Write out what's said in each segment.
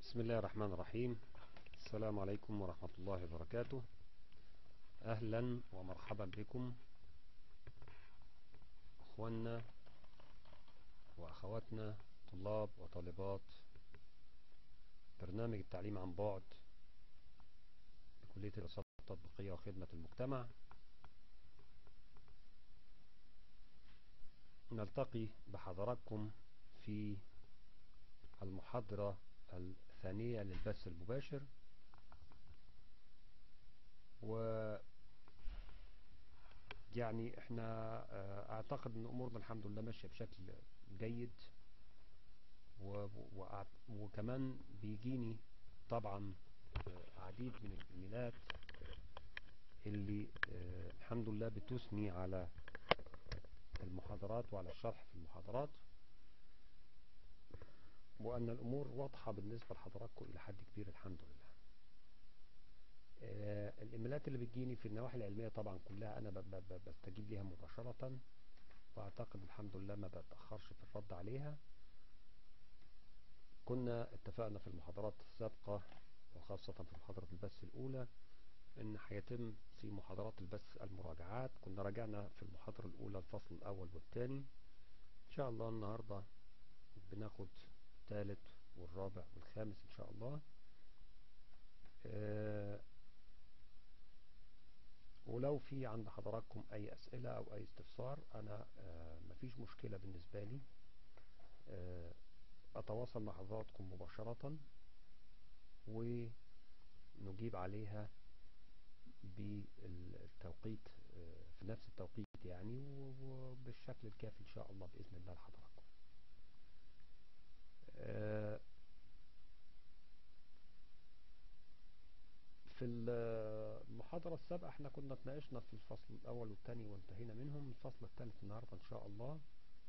بسم الله الرحمن الرحيم السلام عليكم ورحمة الله وبركاته أهلا ومرحبا بكم أخواننا وأخواتنا طلاب وطالبات برنامج التعليم عن بعد بكلية الإرشاد التطبيقية وخدمة المجتمع نلتقي بحضراتكم في المحاضرة الثانية للبث المباشر و يعني احنا اعتقد ان امورنا الحمد لله ماشية بشكل جيد و... و... وكمان بيجيني طبعا عديد من الايميلات اللي الحمد لله بتثني على المحاضرات وعلى الشرح في المحاضرات وأن الأمور واضحة بالنسبة لحضراتكم إلى حد كبير الحمد لله آه الإيميلات اللي بتجيني في النواحي العلمية طبعا كلها أنا بستجيب ليها مباشرة وأعتقد الحمد لله ما بتأخرش في الرد عليها كنا اتفقنا في المحاضرات السابقة وخاصة في محاضرة البث الأولى ان هيتم في محاضرات البث المراجعات كنا راجعنا في المحاضرة الأولى الفصل الأول والثاني إن شاء الله النهاردة بناخد الثالث والرابع والخامس ان شاء الله أه ولو في عند حضراتكم اي اسئلة او اي استفسار انا أه مفيش مشكلة بالنسبة لي أه اتواصل مع حضراتكم مباشرة ونجيب عليها بالتوقيت في نفس التوقيت يعني وبالشكل الكافي ان شاء الله باذن الله لحضراتكم في المحاضرة السابقة احنا كنا اتناقشنا في الفصل الاول والثاني وانتهينا منهم الفصل الثالث النهاردة ان شاء الله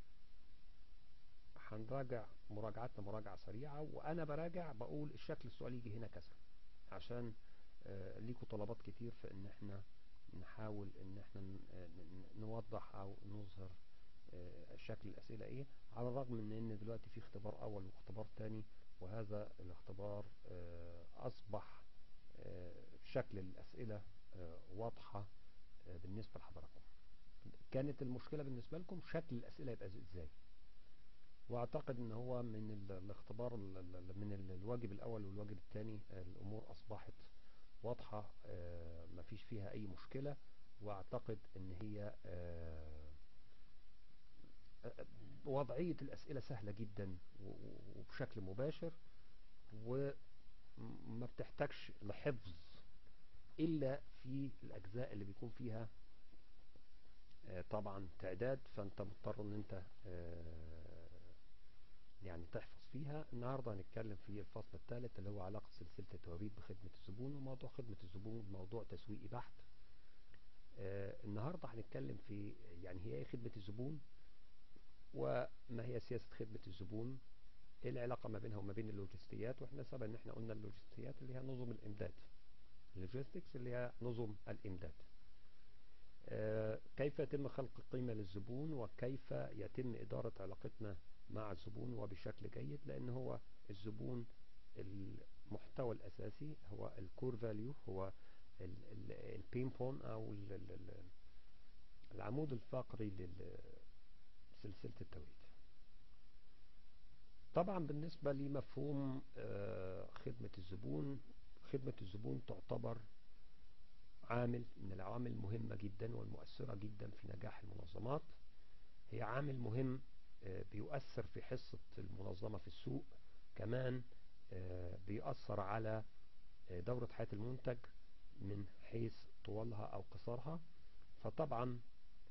هنراجع مراجعتنا مراجعة سريعة وانا براجع بقول الشكل السؤالي يجي هنا كذا عشان ليكوا طلبات كتير في ان احنا نحاول ان احنا نوضح او نظهر شكل الأسئلة إيه على الرغم من أن دلوقتي في اختبار أول واختبار تاني وهذا الاختبار أصبح شكل الأسئلة واضحة بالنسبة لحضراتكم كانت المشكلة بالنسبة لكم شكل الأسئلة يبقى إزاي واعتقد ان هو من الاختبار من الواجب الاول والواجب الثاني الامور اصبحت واضحة مفيش فيها اي مشكلة واعتقد ان هي وضعية الأسئلة سهلة جدا وبشكل مباشر وما بتحتاجش لحفظ إلا في الأجزاء اللي بيكون فيها طبعا تعداد فأنت مضطر أن أنت يعني تحفظ فيها النهاردة هنتكلم في الفصل الثالث اللي هو علاقة سلسلة التوابيت بخدمة الزبون وموضوع خدمة الزبون موضوع تسويقي بحت النهاردة هنتكلم في يعني هي ايه خدمة الزبون وما هي سياسة خدمة الزبون ايه العلاقة ما بينها وما بين اللوجستيات واحنا سبق ان احنا قلنا اللوجستيات اللي هي نظم الامداد اللوجستكس اللي هي نظم الامداد آه كيف يتم خلق قيمة للزبون وكيف يتم ادارة علاقتنا مع الزبون وبشكل جيد لان هو الزبون المحتوى الاساسي هو الكور فاليو هو البين بون او ال ال العمود الفقري لل سلسلة التوريد طبعا بالنسبة لمفهوم خدمة الزبون خدمة الزبون تعتبر عامل من العوامل المهمة جدا والمؤثرة جدا في نجاح المنظمات هي عامل مهم بيؤثر في حصة المنظمة في السوق كمان بيأثر على دورة حياة المنتج من حيث طولها أو قصرها فطبعا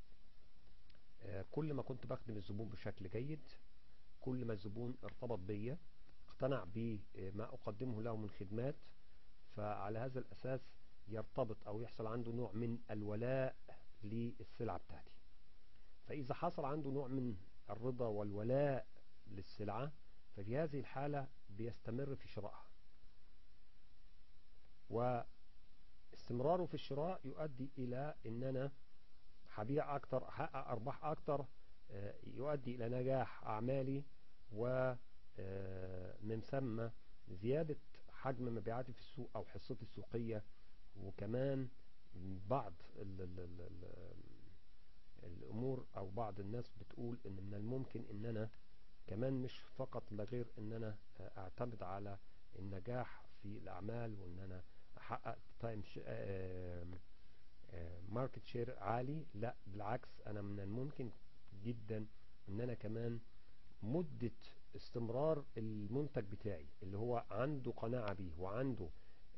كل ما كنت بخدم الزبون بشكل جيد كل ما الزبون ارتبط بيا اقتنع بما أقدمه له من خدمات فعلى هذا الأساس يرتبط أو يحصل عنده نوع من الولاء للسلعة بتاعتي فإذا حصل عنده نوع من الرضا والولاء للسلعة ففي هذه الحالة بيستمر في شرائها واستمراره في الشراء يؤدي إلى أن أنا هبيع أكتر أحقق أرباح أكتر يؤدي إلى نجاح أعمالي ومن ثم زيادة حجم مبيعاتي في السوق او حصتي السوقية وكمان بعض ال ال ال ال الامور او بعض الناس بتقول ان من الممكن ان انا كمان مش فقط لا غير ان انا اعتمد على النجاح في الاعمال وان انا احقق تايم ماركت شير عالي لا بالعكس انا من الممكن جدا ان انا كمان مدة استمرار المنتج بتاعي اللي هو عنده قناعة بيه وعنده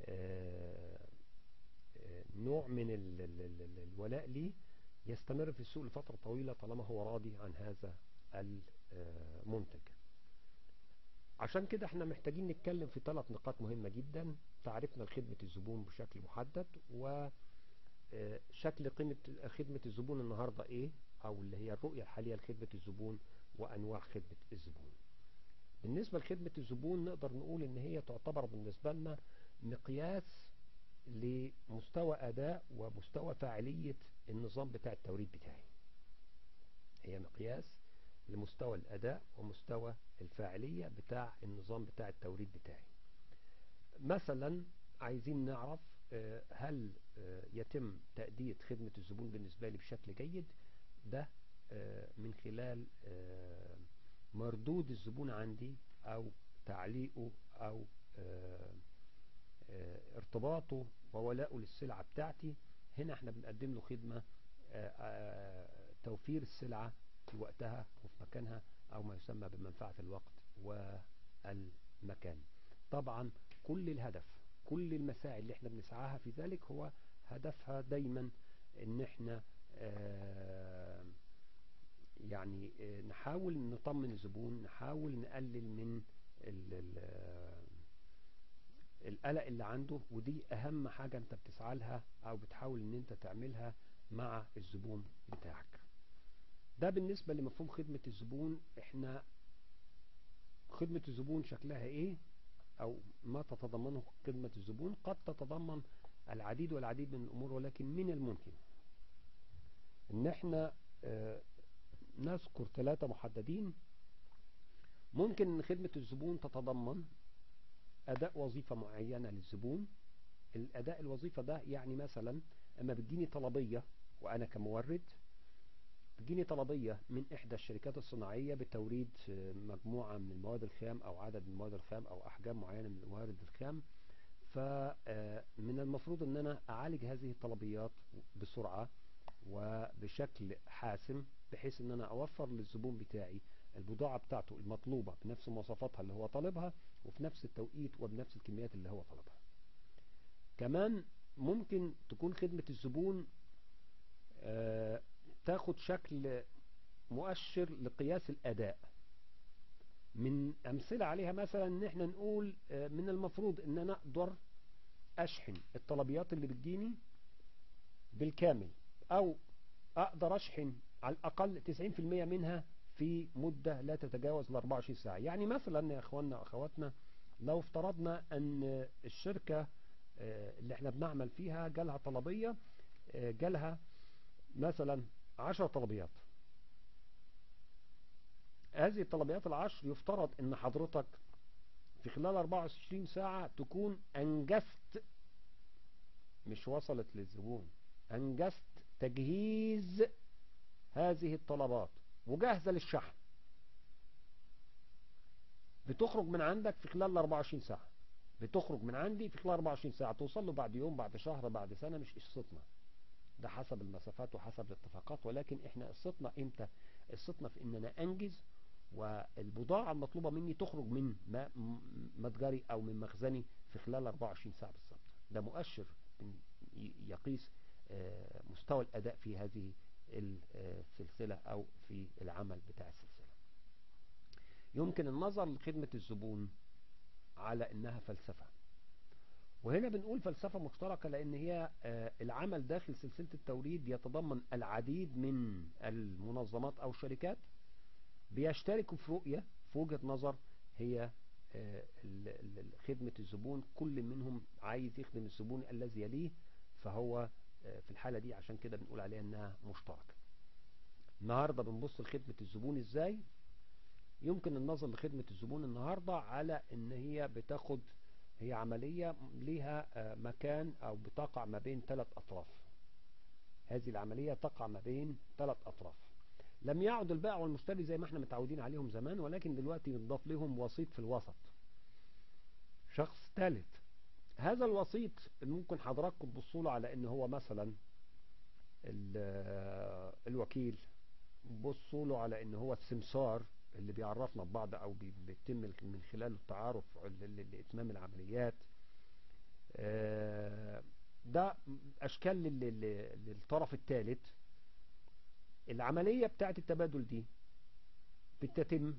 نوع من ال ال ال الولاء ليه يستمر في السوق لفترة طويلة طالما هو راضي عن هذا المنتج عشان كده احنا محتاجين نتكلم في ثلاث نقاط مهمة جدا تعرفنا لخدمة الزبون بشكل محدد وشكل قيمة خدمة الزبون النهاردة ايه او اللي هي الرؤية الحالية لخدمة الزبون وانواع خدمة الزبون بالنسبة لخدمة الزبون نقدر نقول ان هي تعتبر بالنسبة لنا مقياس لمستوى اداء ومستوى فاعلية النظام بتاع التوريد بتاعي هي مقياس لمستوى الاداء ومستوى الفاعلية بتاع النظام بتاع التوريد بتاعي مثلا عايزين نعرف هل يتم تأدية خدمة الزبون بالنسبة لي بشكل جيد ده من خلال مردود الزبون عندي او تعليقه او ارتباطه وولائه للسلعة بتاعتي هنا احنا بنقدم له خدمة توفير السلعة في وقتها وفي مكانها او ما يسمى بمنفعة الوقت والمكان طبعا كل الهدف كل المساعي اللي احنا بنسعاها في ذلك هو هدفها دايما ان احنا يعني نحاول نطمن الزبون نحاول نقلل من ال ال القلق اللي عنده ودي اهم حاجة انت بتسعى لها او بتحاول ان انت تعملها مع الزبون بتاعك ده بالنسبة لمفهوم خدمة الزبون احنا خدمة الزبون شكلها ايه او ما تتضمنه خدمة الزبون قد تتضمن العديد والعديد من الامور ولكن من الممكن ان احنا اه نذكر ثلاثة محددين ممكن ان خدمة الزبون تتضمن اداء وظيفة معينة للزبون الاداء الوظيفة ده يعني مثلا اما بتجيني طلبية وانا كمورد بتجيني طلبية من احدى الشركات الصناعية بتوريد مجموعة من المواد الخام او عدد من المواد الخام او احجام معينة من الموارد الخام فمن المفروض ان انا اعالج هذه الطلبيات بسرعة وبشكل حاسم بحيث ان انا اوفر للزبون بتاعي البضاعة بتاعته المطلوبة بنفس مواصفاتها اللي هو طالبها وفي نفس التوقيت وبنفس الكميات اللي هو طالبها كمان ممكن تكون خدمة الزبون آه تاخد شكل مؤشر لقياس الاداء من امثلة عليها مثلا ان احنا نقول آه من المفروض ان انا اقدر اشحن الطلبيات اللي بتجيني بالكامل او اقدر اشحن على الاقل 90% منها في مدة لا تتجاوز ال 24 ساعة يعني مثلا يا اخواننا واخواتنا لو افترضنا ان الشركة اللي احنا بنعمل فيها جالها طلبية جالها مثلا 10 طلبيات هذه الطلبيات العشر يفترض ان حضرتك في خلال 24 ساعة تكون انجزت مش وصلت للزبون انجزت تجهيز هذه الطلبات وجاهزة للشحن بتخرج من عندك في خلال 24 ساعة بتخرج من عندي في خلال 24 ساعة توصل له بعد يوم بعد شهر بعد سنة مش قصتنا ده حسب المسافات وحسب الاتفاقات ولكن احنا قصتنا امتى قصتنا في ان انا انجز والبضاعة المطلوبة مني تخرج من متجري او من مخزني في خلال 24 ساعة بالظبط ده مؤشر يقيس مستوى الاداء في هذه السلسلة او في العمل بتاع السلسلة يمكن النظر لخدمة الزبون على انها فلسفة وهنا بنقول فلسفة مشتركة لان هي العمل داخل سلسلة التوريد يتضمن العديد من المنظمات او الشركات بيشتركوا في رؤية في وجهة نظر هي خدمة الزبون كل منهم عايز يخدم الزبون الذي يليه فهو في الحالة دي عشان كده بنقول عليها انها مشتركة النهاردة بنبص لخدمة الزبون ازاي يمكن النظر لخدمة الزبون النهاردة على ان هي بتاخد هي عملية ليها مكان او بتقع ما بين ثلاث اطراف هذه العملية تقع ما بين ثلاث اطراف لم يعد البائع والمشتري زي ما احنا متعودين عليهم زمان ولكن دلوقتي يضاف لهم وسيط في الوسط شخص ثالث هذا الوسيط ممكن حضراتكم تبصوا له على ان هو مثلا الوكيل بصوا له على ان هو السمسار اللي بيعرفنا ببعض او بيتم من خلاله التعارف لاتمام العمليات ده اشكال للطرف الثالث العملية بتاعت التبادل دي بتتم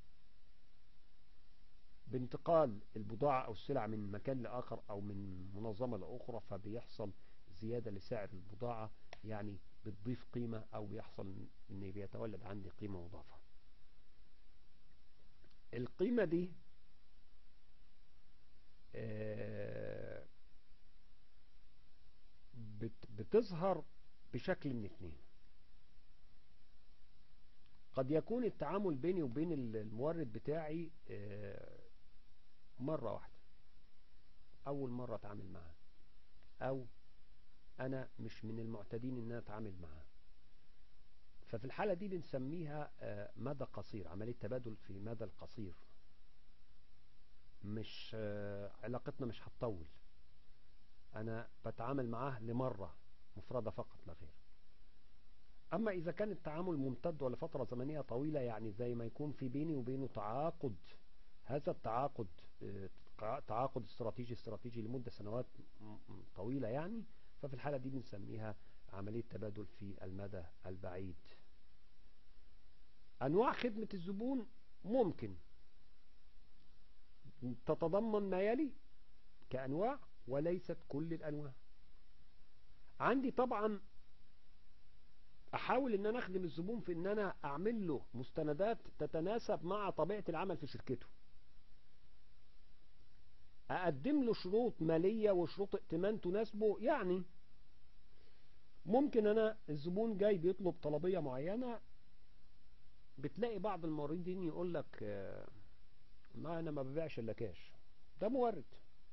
بانتقال البضاعة او السلع من مكان لاخر او من منظمة لاخرى فبيحصل زيادة لسعر البضاعة يعني بتضيف قيمة او بيحصل ان بيتولد عندي قيمة مضافة القيمة دي بتظهر بشكل من اتنين قد يكون التعامل بيني وبين المورد بتاعي مرة واحدة اول مرة اتعامل معاه او انا مش من المعتادين ان انا اتعامل معاه ففي الحالة دي بنسميها مدى قصير عملية تبادل في مدى القصير مش علاقتنا مش هتطول انا بتعامل معاه لمرة مفردة فقط لا غير اما اذا كان التعامل ممتد ولفترة زمنية طويلة يعني زي ما يكون في بيني وبينه تعاقد هذا التعاقد تعاقد استراتيجي استراتيجي لمدة سنوات طويلة يعني ففي الحالة دي بنسميها عملية تبادل في المدى البعيد أنواع خدمة الزبون ممكن تتضمن ما يلي كأنواع وليست كل الأنواع عندي طبعا أحاول أن أنا أخدم الزبون في أن أنا أعمل له مستندات تتناسب مع طبيعة العمل في شركته أقدم له شروط مالية وشروط ائتمان تناسبه يعني ممكن أنا الزبون جاي بيطلب طلبية معينة بتلاقي بعض الموردين يقول لك ما أنا ما ببيعش إلا كاش ده مورد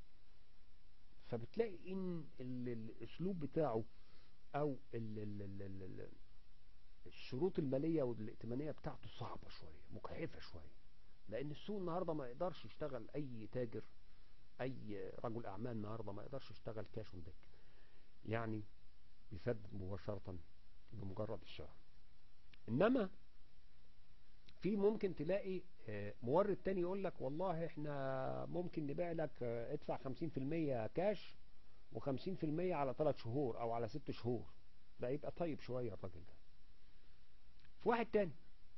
فبتلاقي إن الأسلوب بتاعه أو ال ال ال ال ال الشروط المالية والائتمانية بتاعته صعبة شوية مكلفة شوية لأن السوق النهاردة ما يقدرش يشتغل أي تاجر أي رجل أعمال النهاردة ما يقدرش يشتغل كاش ودك يعني يسدد مباشرة بمجرد الشراء إنما في ممكن تلاقي مورد تاني يقول لك والله احنا ممكن نبيع لك ادفع 50% كاش و50% على 3 شهور او على 6 شهور ده يبقى طيب شوية الراجل ده في واحد تاني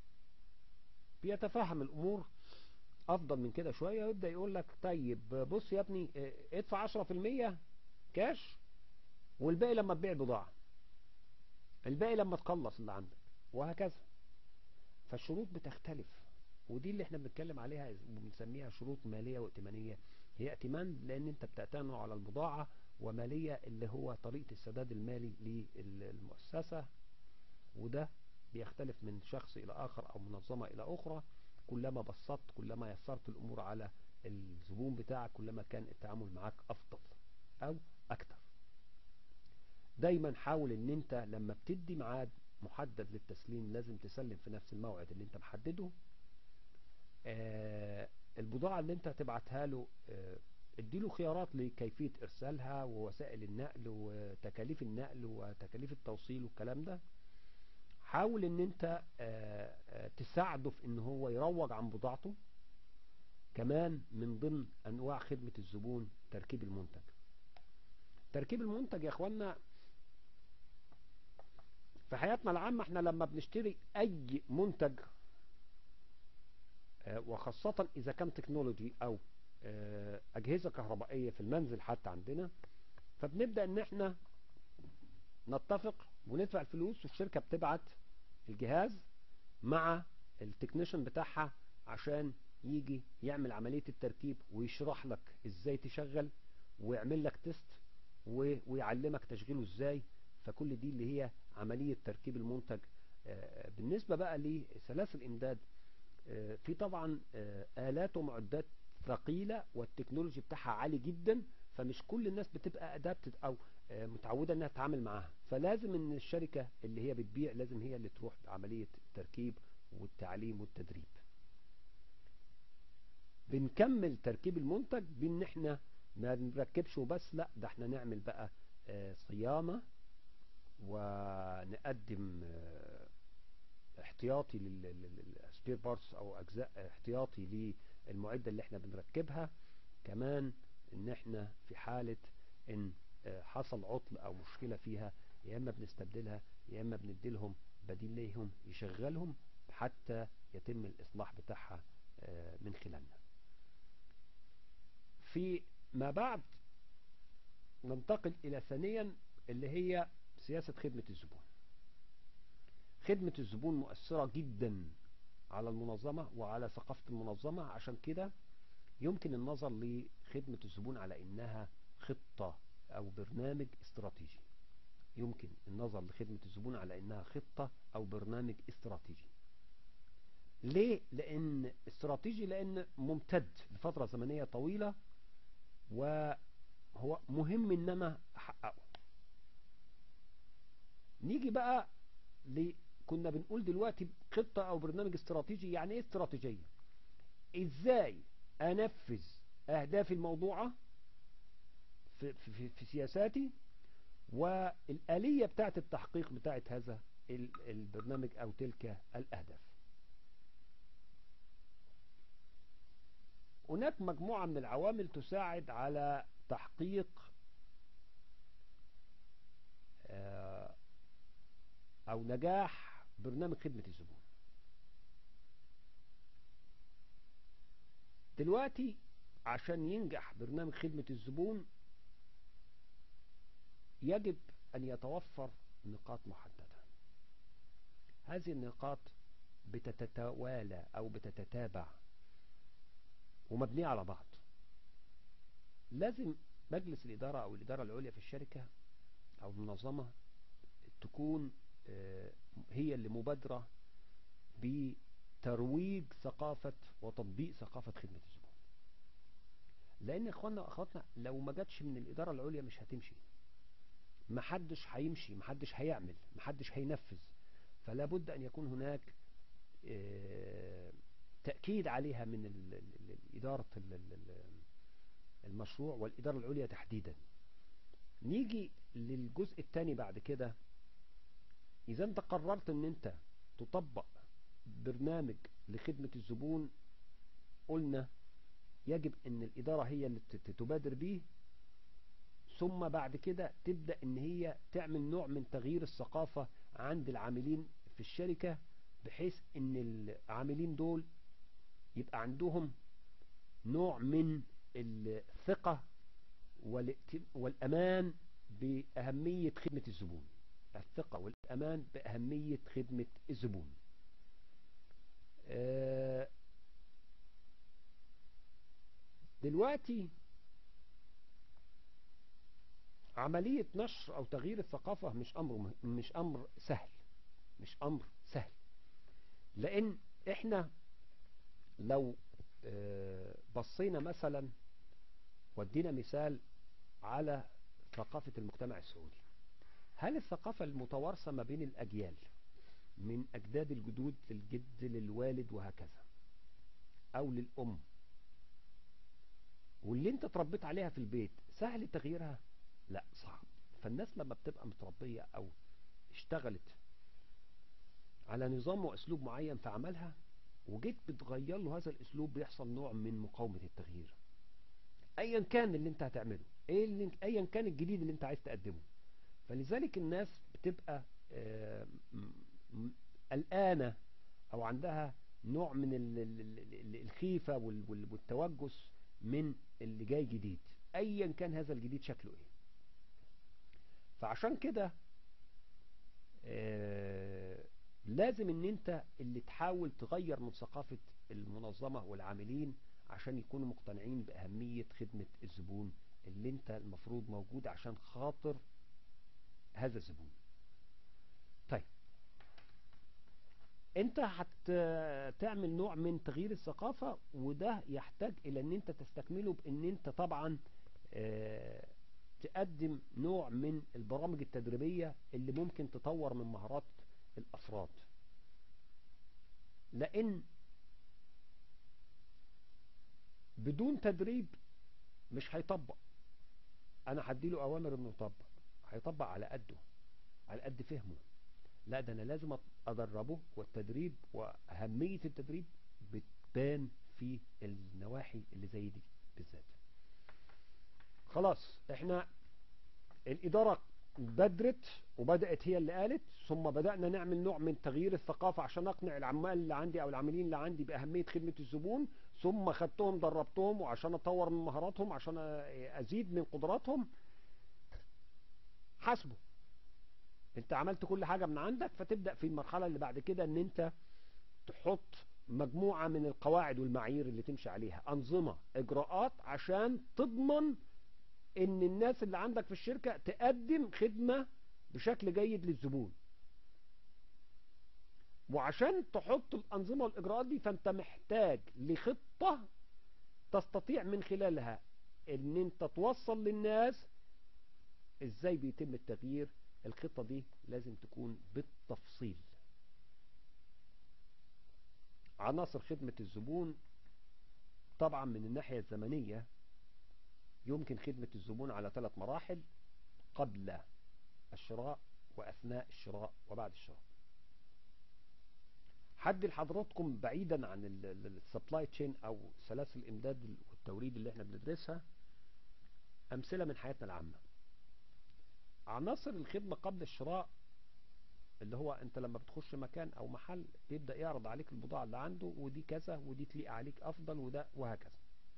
بيتفهم الامور افضل من كده شوية ويبدأ يقول لك طيب بص يا ابني ادفع 10% كاش والباقي لما تبيع بضاعة الباقي لما تخلص اللي عندك وهكذا فالشروط بتختلف ودي اللي احنا بنتكلم عليها وبنسميها شروط مالية وائتمانية هي ائتمان لان انت بتأتمن على البضاعة ومالية اللي هو طريقة السداد المالي للمؤسسة وده بيختلف من شخص الى اخر او منظمة الى اخرى كلما بسطت كلما يسرت الامور على الزبون بتاعك كلما كان التعامل معاك افضل او اكتر دايما حاول ان انت لما بتدي ميعاد محدد للتسليم لازم تسلم في نفس الموعد اللي انت محدده آه البضاعة اللي انت هتبعتها له آه اديله خيارات لكيفية ارسالها ووسائل النقل وتكاليف النقل وتكاليف التوصيل والكلام ده حاول ان انت آه تساعده في ان هو يروج عن بضاعته كمان من ضمن انواع خدمة الزبون تركيب المنتج تركيب المنتج يا اخوانا في حياتنا العامة احنا لما بنشتري اي منتج وخاصة اذا كان تكنولوجي او اجهزة كهربائية في المنزل حتى عندنا فبنبدأ ان احنا نتفق وندفع الفلوس والشركة بتبعت الجهاز مع التكنيشن بتاعها عشان يجي يعمل عملية التركيب ويشرح لك ازاي تشغل ويعمل لك تيست ويعلمك تشغيله ازاي فكل دي اللي هي عملية تركيب المنتج بالنسبة بقى لسلاسل الامداد آه، في طبعا آه، آلات ومعدات ثقيلة والتكنولوجي بتاعها عالي جدا فمش كل الناس بتبقى ادابتد او آه، متعودة انها تتعامل معاها فلازم ان الشركة اللي هي بتبيع لازم هي اللي تروح بعملية التركيب والتعليم والتدريب بنكمل تركيب المنتج بان احنا ما نركبش وبس لا ده احنا نعمل بقى آه، صيانة ونقدم آه، احتياطي للسبير بارتس او اجزاء احتياطي للمعدة اللي احنا بنركبها كمان ان احنا في حالة ان آه، حصل عطل او مشكلة فيها يا اما بنستبدلها يا اما بنديلهم بديل ليهم يشغلهم حتى يتم الاصلاح بتاعها آه، من خلالنا في ما بعد ننتقل الى ثانيا اللي هي سياسة خدمة الزبون خدمة الزبون مؤثرة جدا على المنظمة وعلى ثقافة المنظمة عشان كده يمكن النظر لخدمة الزبون على انها خطة او برنامج استراتيجي يمكن النظر لخدمة الزبون على انها خطة او برنامج استراتيجي ليه؟ لان استراتيجي لان ممتد لفترة زمنية طويلة وهو مهم ان انا احققه نيجي بقى ل كنا بنقول دلوقتي خطة او برنامج استراتيجي يعني ايه استراتيجية ازاي انفذ اهدافي الموضوعة في, في, في سياساتي والآلية بتاعت التحقيق بتاعت هذا البرنامج او تلك الاهداف هناك مجموعة من العوامل تساعد على تحقيق او نجاح برنامج خدمة الزبون دلوقتي عشان ينجح برنامج خدمة الزبون يجب أن يتوفر نقاط محددة هذه النقاط بتتوالى أو بتتتابع ومبنية على بعض لازم مجلس الإدارة أو الإدارة العليا في الشركة أو المنظمة تكون هي اللي مبادرة بترويج ثقافة وتطبيق ثقافة خدمة الزبون لأن إخواننا وأخواتنا لو ما جاتش من الإدارة العليا مش هتمشي محدش هيمشي محدش هيعمل محدش هينفذ فلا بد أن يكون هناك تأكيد عليها من إدارة المشروع والإدارة العليا تحديدا نيجي للجزء الثاني بعد كده إذا أنت قررت أن أنت تطبق برنامج لخدمة الزبون قلنا يجب أن الإدارة هي اللي تبادر به ثم بعد كده تبدأ أن هي تعمل نوع من تغيير الثقافة عند العاملين في الشركة بحيث أن العاملين دول يبقى عندهم نوع من الثقة والأمان بأهمية خدمة الزبون الثقة والأمان بأهمية خدمة الزبون دلوقتي عملية نشر أو تغيير الثقافة مش أمر مش أمر سهل مش أمر سهل لأن إحنا لو بصينا مثلا ودينا مثال على ثقافة المجتمع السعودي هل الثقافة المتوارثة ما بين الأجيال من أجداد الجدود للجد للوالد وهكذا أو للأم واللي انت تربيت عليها في البيت سهل تغييرها لا صعب فالناس لما بتبقى متربية أو اشتغلت على نظام وأسلوب معين في عملها وجيت بتغير له هذا الأسلوب بيحصل نوع من مقاومة التغيير أيا كان اللي انت هتعمله ايه اللي ايا كان الجديد اللي انت عايز تقدمه فلذلك الناس بتبقى قلقانة او عندها نوع من الخيفة والتوجس من اللي جاي جديد ايا كان هذا الجديد شكله ايه فعشان كده لازم ان انت اللي تحاول تغير من ثقافة المنظمة والعاملين عشان يكونوا مقتنعين بأهمية خدمة الزبون اللي انت المفروض موجود عشان خاطر هذا الزبون طيب انت هتعمل نوع من تغيير الثقافة وده يحتاج الى ان انت تستكمله بان انت طبعا اه تقدم نوع من البرامج التدريبية اللي ممكن تطور من مهارات الافراد لان بدون تدريب مش هيطبق انا هديله اوامر انه يطبق هيطبق على قده على قد فهمه لا ده انا لازم ادربه والتدريب واهمية التدريب بتبان في النواحي اللي زي دي بالذات خلاص احنا الادارة بدرت وبدأت هي اللي قالت ثم بدأنا نعمل نوع من تغيير الثقافة عشان اقنع العمال اللي عندي او العاملين اللي عندي باهمية خدمة الزبون ثم خدتهم دربتهم وعشان اطور من مهاراتهم عشان ازيد من قدراتهم حاسبه انت عملت كل حاجة من عندك فتبدأ في المرحلة اللي بعد كده ان انت تحط مجموعة من القواعد والمعايير اللي تمشي عليها انظمة اجراءات عشان تضمن ان الناس اللي عندك في الشركة تقدم خدمة بشكل جيد للزبون وعشان تحط الانظمة والاجراءات دي فانت محتاج لخطة تستطيع من خلالها ان انت توصل للناس ازاي بيتم التغيير الخطة دي لازم تكون بالتفصيل عناصر خدمة الزبون طبعا من الناحية الزمنية يمكن خدمة الزبون على ثلاث مراحل قبل الشراء وأثناء الشراء وبعد الشراء حد لحضراتكم بعيدا عن السبلاي تشين او سلاسل الامداد والتوريد اللي احنا بندرسها امثلة من حياتنا العامة عناصر الخدمة قبل الشراء اللي هو انت لما بتخش مكان او محل بيبدأ يعرض عليك البضاعة اللي عنده ودي كذا ودي تليق عليك افضل وده وهكذا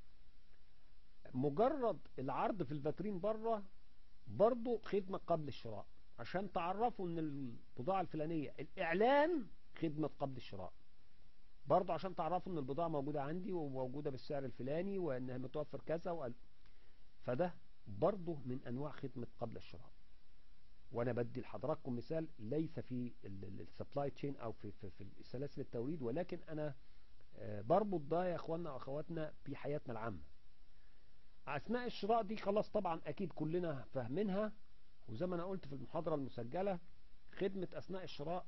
مجرد العرض في الفاترين بره برضه خدمة قبل الشراء عشان تعرفوا ان البضاعة الفلانية الاعلان خدمة قبل الشراء برضه عشان تعرفوا ان البضاعة موجودة عندي وموجودة بالسعر الفلاني وانها متوفر كذا وقال فده برضه من انواع خدمة قبل الشراء وانا بدي لحضراتكم مثال ليس في السبلاي تشين او في, في, في سلاسل التوريد ولكن انا بربط ده يا اخواننا واخواتنا في حياتنا العامة اثناء الشراء دي خلاص طبعا اكيد كلنا فاهمينها وزي ما انا قلت في المحاضرة المسجلة خدمة اثناء الشراء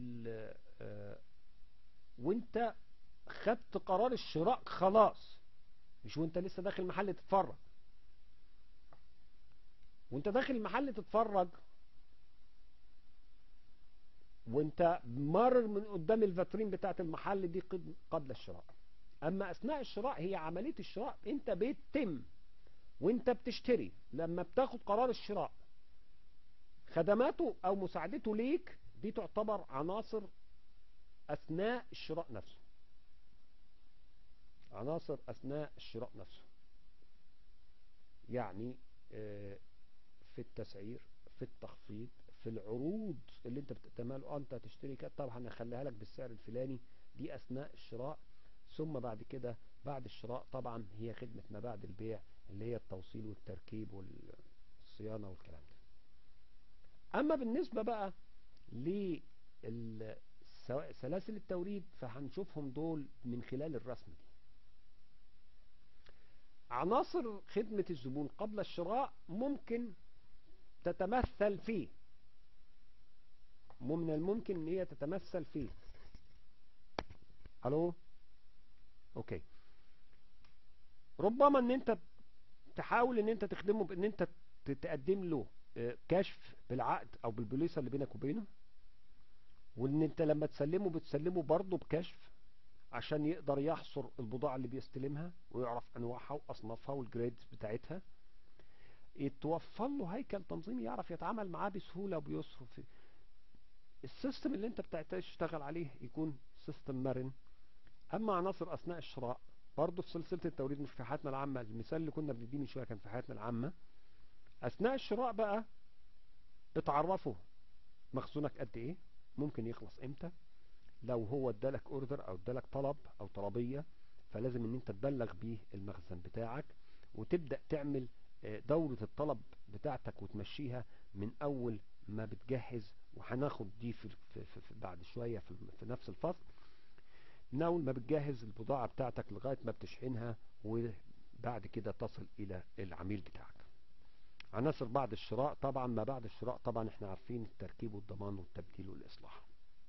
وانت خدت قرار الشراء خلاص مش وانت لسه داخل المحل تتفرج وانت داخل المحل تتفرج وانت مرر من قدام الفاترين بتاعت المحل دي قبل الشراء اما اثناء الشراء هي عملية الشراء انت بتتم وانت بتشتري لما بتاخد قرار الشراء خدماته او مساعدته ليك دي تعتبر عناصر اثناء الشراء نفسه عناصر اثناء الشراء نفسه يعني في التسعير في التخفيض في العروض اللي انت بتتمال انت هتشتري كده طبعا هخليها لك بالسعر الفلاني دي اثناء الشراء ثم بعد كده بعد الشراء طبعا هي خدمة ما بعد البيع اللي هي التوصيل والتركيب والصيانة والكلام ده اما بالنسبة بقى لسلاسل التوريد فهنشوفهم دول من خلال الرسم دي عناصر خدمة الزبون قبل الشراء ممكن تتمثل فيه من الممكن ان هي تتمثل فيه الو اوكي ربما ان انت تحاول ان انت تخدمه بان انت تقدم له كشف بالعقد او بالبوليصة اللي بينك وبينه وان انت لما تسلمه بتسلمه برضه بكشف عشان يقدر يحصر البضاعة اللي بيستلمها ويعرف انواعها واصنافها والجريدز بتاعتها يتوفر له هيكل تنظيمي يعرف يتعامل معاه بسهولة وبيسر في السيستم اللي انت بتشتغل عليه يكون سيستم مرن اما عناصر اثناء الشراء برضه في سلسلة التوريد مش في حياتنا العامة المثال اللي كنا بنديه من شوية كان في حياتنا العامة اثناء الشراء بقى بتعرفه مخزونك قد ايه ممكن يخلص امتى لو هو ادالك اوردر او ادالك طلب او طلبية فلازم ان انت تبلغ بيه المخزن بتاعك وتبدأ تعمل دورة الطلب بتاعتك وتمشيها من اول ما بتجهز وهناخد دي في, في, في, في بعد شوية في, في نفس الفصل من اول ما بتجهز البضاعة بتاعتك لغاية ما بتشحنها وبعد كده تصل الى العميل بتاعك عناصر بعد الشراء طبعا ما بعد الشراء طبعا احنا عارفين التركيب والضمان والتبديل والاصلاح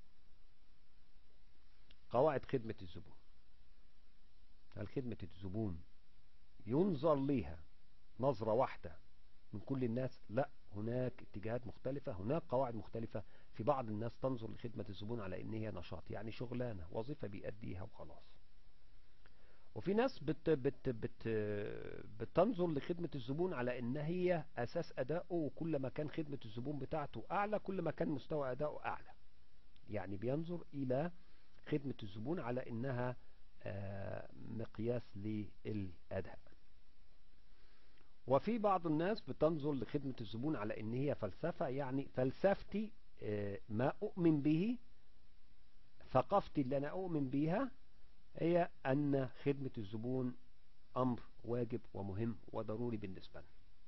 قواعد خدمة الزبون هل خدمة الزبون ينظر ليها نظرة واحدة من كل الناس لا هناك اتجاهات مختلفة هناك قواعد مختلفة في بعض الناس تنظر لخدمة الزبون على ان هي نشاط يعني شغلانة وظيفة بيأديها وخلاص وفي ناس بت بت بت بتنظر لخدمة الزبون على ان هي اساس ادائه وكل ما كان خدمة الزبون بتاعته اعلى كل ما كان مستوى ادائه اعلى يعني بينظر الى خدمة الزبون على انها مقياس للاداء وفي بعض الناس بتنظر لخدمة الزبون على ان هي فلسفة يعني فلسفتي ما اؤمن به ثقافتي اللي انا اؤمن بيها هي ان خدمة الزبون امر واجب ومهم وضروري بالنسبة لنا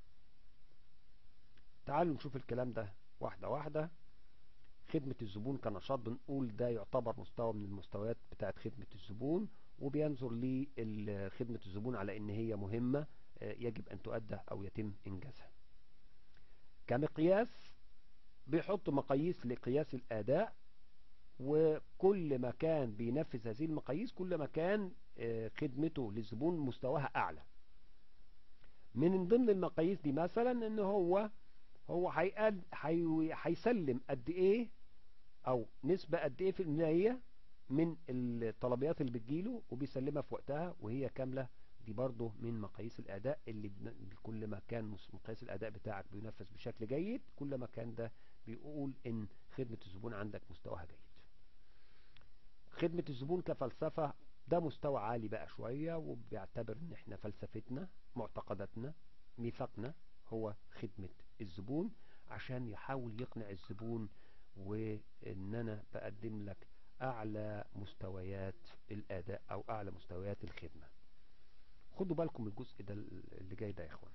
تعالوا نشوف الكلام ده واحدة واحدة خدمة الزبون كنشاط بنقول ده يعتبر مستوى من المستويات بتاعت خدمة الزبون وبينظر لخدمة الزبون على ان هي مهمة يجب ان تؤدى او يتم انجازها كمقياس بيحط مقاييس لقياس الاداء وكل ما كان بينفذ هذه المقاييس كل ما كان خدمته للزبون مستواها اعلى من ضمن المقاييس دي مثلا ان هو هو هيسلم قد ايه او نسبة قد ايه في المية من الطلبيات اللي بتجيله وبيسلمها في وقتها وهي كاملة دي برضه من مقاييس الاداء اللي كل ما كان مقاييس الاداء بتاعك بينفذ بشكل جيد كل ما كان ده بيقول ان خدمة الزبون عندك مستواها جيد خدمة الزبون كفلسفة ده مستوى عالي بقى شوية وبيعتبر ان احنا فلسفتنا معتقداتنا ميثاقنا هو خدمة الزبون عشان يحاول يقنع الزبون وان انا بقدم لك اعلى مستويات الاداء او اعلى مستويات الخدمة خدوا بالكم الجزء ده اللي جاي ده يا اخوانا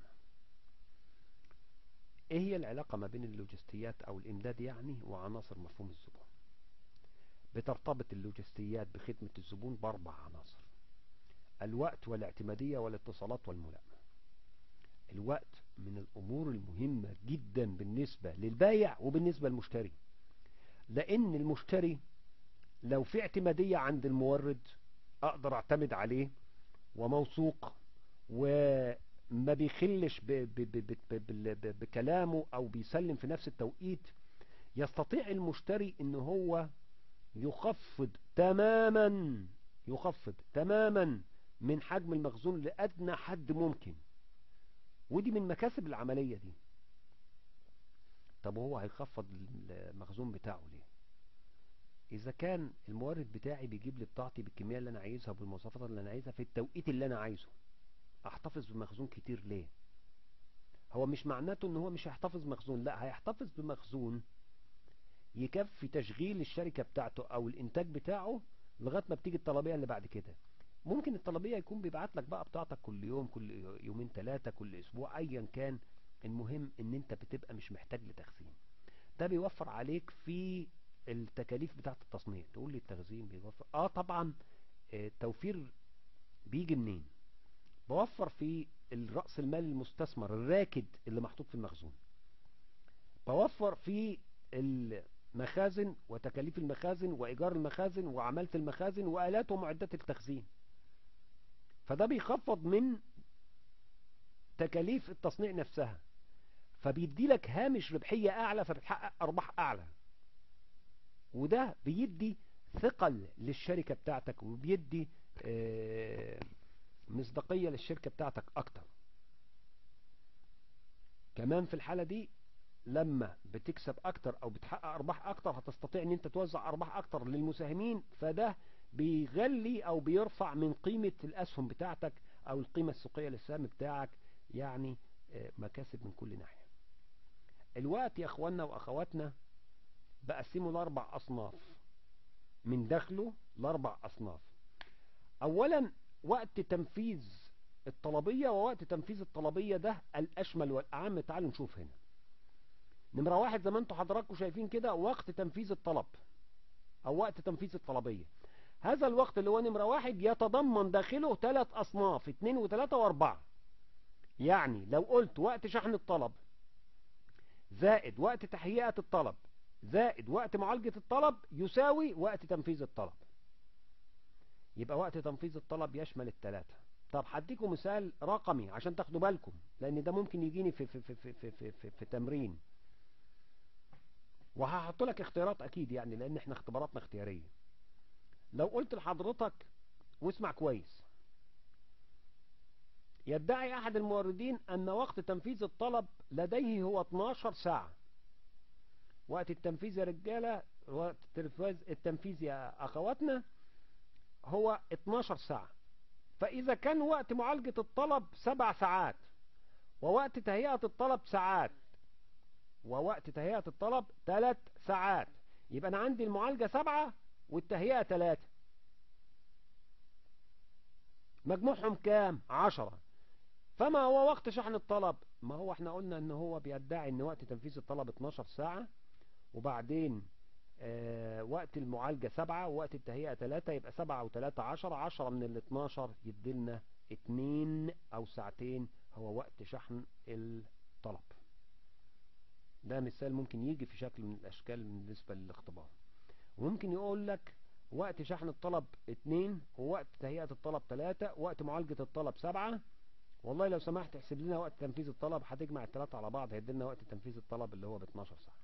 ايه هي العلاقة ما بين اللوجستيات او الامداد يعني وعناصر مفهوم الزبون بترتبط اللوجستيات بخدمة الزبون باربع عناصر الوقت والاعتمادية والاتصالات والملائمة الوقت من الامور المهمة جدا بالنسبة للبايع وبالنسبة للمشتري لان المشتري لو في اعتمادية عند المورد اقدر اعتمد عليه وموثوق وما بيخلش ب ب ب ب بكلامه او بيسلم في نفس التوقيت يستطيع المشتري ان هو يخفض تماما يخفض تماما من حجم المخزون لأدنى حد ممكن ودي من مكاسب العملية دي طب هو هيخفض المخزون بتاعه ليه اذا كان المورد بتاعي بيجيب لي بضاعتي بالكمية اللي انا عايزها وبالمواصفات اللي انا عايزها في التوقيت اللي انا عايزه احتفظ بمخزون كتير ليه هو مش معناته ان هو مش هيحتفظ مخزون لا هيحتفظ بمخزون يكفي تشغيل الشركة بتاعته او الانتاج بتاعه لغاية ما بتيجي الطلبية اللي بعد كده ممكن الطلبية يكون بيبعت لك بقى بتاعتك كل يوم كل يومين ثلاثة كل اسبوع ايا كان المهم ان انت بتبقى مش محتاج لتخزين ده بيوفر عليك في التكاليف بتاعت التصنيع تقول لي التخزين بيوفر اه طبعا التوفير بيجي منين بوفر في الرأس المال المستثمر الراكد اللي محطوط في المخزون بوفر في المخازن وتكاليف المخازن وإيجار المخازن وعمالة المخازن وآلات ومعدات التخزين فده بيخفض من تكاليف التصنيع نفسها فبيدي لك هامش ربحية أعلى فبتحقق أرباح أعلى وده بيدي ثقل للشركة بتاعتك وبيدي مصداقية للشركة بتاعتك أكتر كمان في الحالة دي لما بتكسب أكتر أو بتحقق أرباح أكتر هتستطيع أن أنت توزع أرباح أكتر للمساهمين فده بيغلي أو بيرفع من قيمة الأسهم بتاعتك أو القيمة السوقية للسهم بتاعك يعني مكاسب من كل ناحية الوقت يا أخوانا وأخواتنا بقسمه لأربع أصناف من دخله لأربع أصناف أولا وقت تنفيذ الطلبية ووقت تنفيذ الطلبية ده الأشمل والأعم تعالوا نشوف هنا نمرة واحد زي ما انتم حضراتكم شايفين كده وقت تنفيذ الطلب او وقت تنفيذ الطلبية هذا الوقت اللي هو نمرة واحد يتضمن داخله ثلاث اصناف اتنين وثلاثة واربعة يعني لو قلت وقت شحن الطلب زائد وقت تهيئة الطلب زائد وقت معالجة الطلب يساوي وقت تنفيذ الطلب يبقى وقت تنفيذ الطلب يشمل الثلاثة طب هديكم مثال رقمي عشان تاخدوا بالكم لان ده ممكن يجيني في في في في في في, في, في تمرين وهحط لك اختيارات اكيد يعني لان احنا اختباراتنا اختياريه لو قلت لحضرتك واسمع كويس يدعي احد الموردين ان وقت تنفيذ الطلب لديه هو 12 ساعة وقت التنفيذ يا رجالة وقت التنفيذ يا اخواتنا هو 12 ساعة فاذا كان وقت معالجة الطلب سبع ساعات ووقت تهيئة الطلب ساعات ووقت تهيئة الطلب ثلاث ساعات يبقى انا عندي المعالجة سبعة والتهيئة ثلاثة مجموعهم كام عشرة فما هو وقت شحن الطلب ما هو احنا قلنا ان هو بيدعي ان وقت تنفيذ الطلب 12 ساعة وبعدين آه وقت المعالجة سبعة ووقت التهيئة ثلاثة يبقى سبعة وثلاثة عشرة عشرة من ال 12 يديلنا اتنين او ساعتين هو وقت شحن الطلب ده مثال ممكن يجي في شكل من الاشكال بالنسبة للاختبار وممكن يقول لك وقت شحن الطلب اتنين ووقت تهيئة الطلب تلاتة وقت معالجة الطلب سبعة والله لو سمحت احسب لنا وقت تنفيذ الطلب هتجمع التلاتة على بعض هيديلنا وقت تنفيذ الطلب اللي هو ب 12 ساعة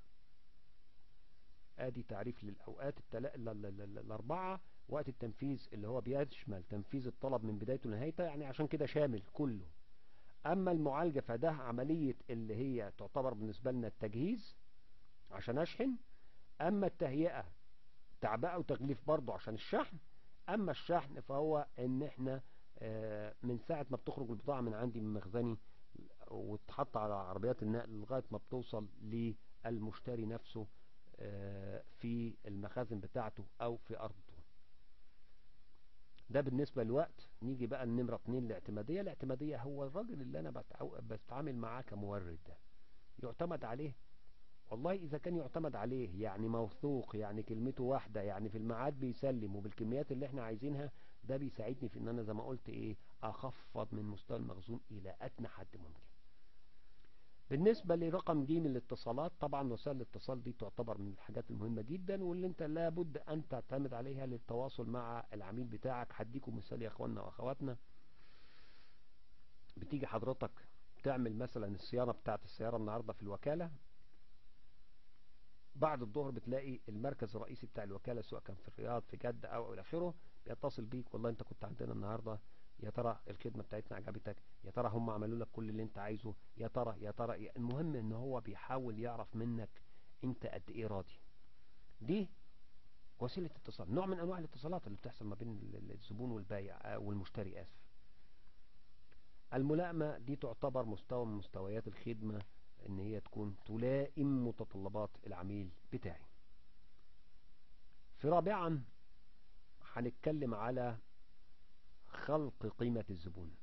ادي تعريف للاوقات التلا... ال... ال... ال... الاربعة وقت التنفيذ اللي هو بيشمل تنفيذ الطلب من بدايته لنهايته يعني عشان كده شامل كله اما المعالجة فده عملية اللي هي تعتبر بالنسبة لنا التجهيز عشان اشحن اما التهيئة تعبئة وتغليف برضه عشان الشحن اما الشحن فهو ان احنا من ساعة ما بتخرج البضاعة من عندي من مخزني وتحط على عربيات النقل لغاية ما بتوصل للمشتري نفسه في المخازن بتاعته او في ارضه ده بالنسبة للوقت نيجي بقى النمرة اتنين الاعتمادية الاعتمادية هو الراجل اللي انا بتعامل معاه كمورد ده يعتمد عليه والله إذا كان يعتمد عليه يعني موثوق يعني كلمته واحدة يعني في الميعاد بيسلم وبالكميات اللي احنا عايزينها ده بيساعدني في ان انا زي ما قلت ايه اخفض من مستوى المخزون الى ادنى حد ممكن بالنسبة لرقم ج من الاتصالات طبعا وسائل الاتصال دي تعتبر من الحاجات المهمة جدا واللي انت لابد ان تعتمد عليها للتواصل مع العميل بتاعك هديكم مثال يا اخواننا واخواتنا بتيجي حضرتك تعمل مثلا الصيانة بتاعت السيارة النهاردة في الوكالة بعد الظهر بتلاقي المركز الرئيسي بتاع الوكالة سواء كان في الرياض في جدة او الى اخره بيتصل بيك والله انت كنت عندنا النهاردة يا ترى الخدمة بتاعتنا عجبتك يا ترى هم عملوا لك كل اللي انت عايزه يا ترى يا ترى المهم ان هو بيحاول يعرف منك انت قد ايه راضي دي وسيلة اتصال نوع من انواع الاتصالات اللي بتحصل ما بين الزبون والبايع والمشتري اسف الملائمة دي تعتبر مستوى من مستويات الخدمة ان هي تكون تلائم متطلبات العميل بتاعي في رابعا هنتكلم على خلق قيمة الزبون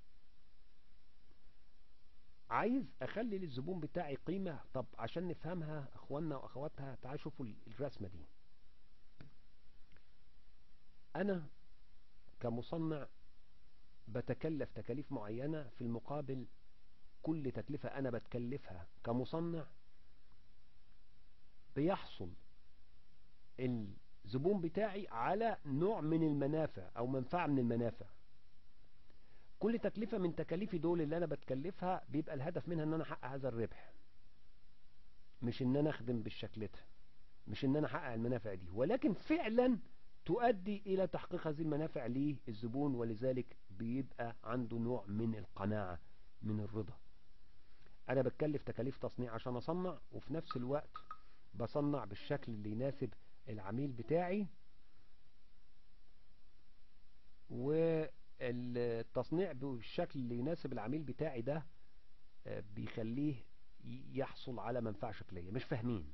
عايز اخلي للزبون بتاعي قيمة طب عشان نفهمها اخواننا واخواتها تعالوا شوفوا الرسمة دي انا كمصنع بتكلف تكاليف معينة في المقابل كل تكلفة انا بتكلفها كمصنع بيحصل الزبون بتاعي على نوع من المنافع او منفعة من المنافع كل تكلفة من تكاليفي دول اللي انا بتكلفها بيبقى الهدف منها ان انا احقق هذا الربح مش ان انا اخدم بالشكلتها مش ان انا احقق المنافع دي ولكن فعلا تؤدي الى تحقيق هذه المنافع للزبون ولذلك بيبقى عنده نوع من القناعة من الرضا انا بتكلف تكاليف تصنيع عشان اصنع وفي نفس الوقت بصنع بالشكل اللي يناسب العميل بتاعي والتصنيع بالشكل اللي يناسب العميل بتاعي ده بيخليه يحصل على منفعة شكلية مش فاهمين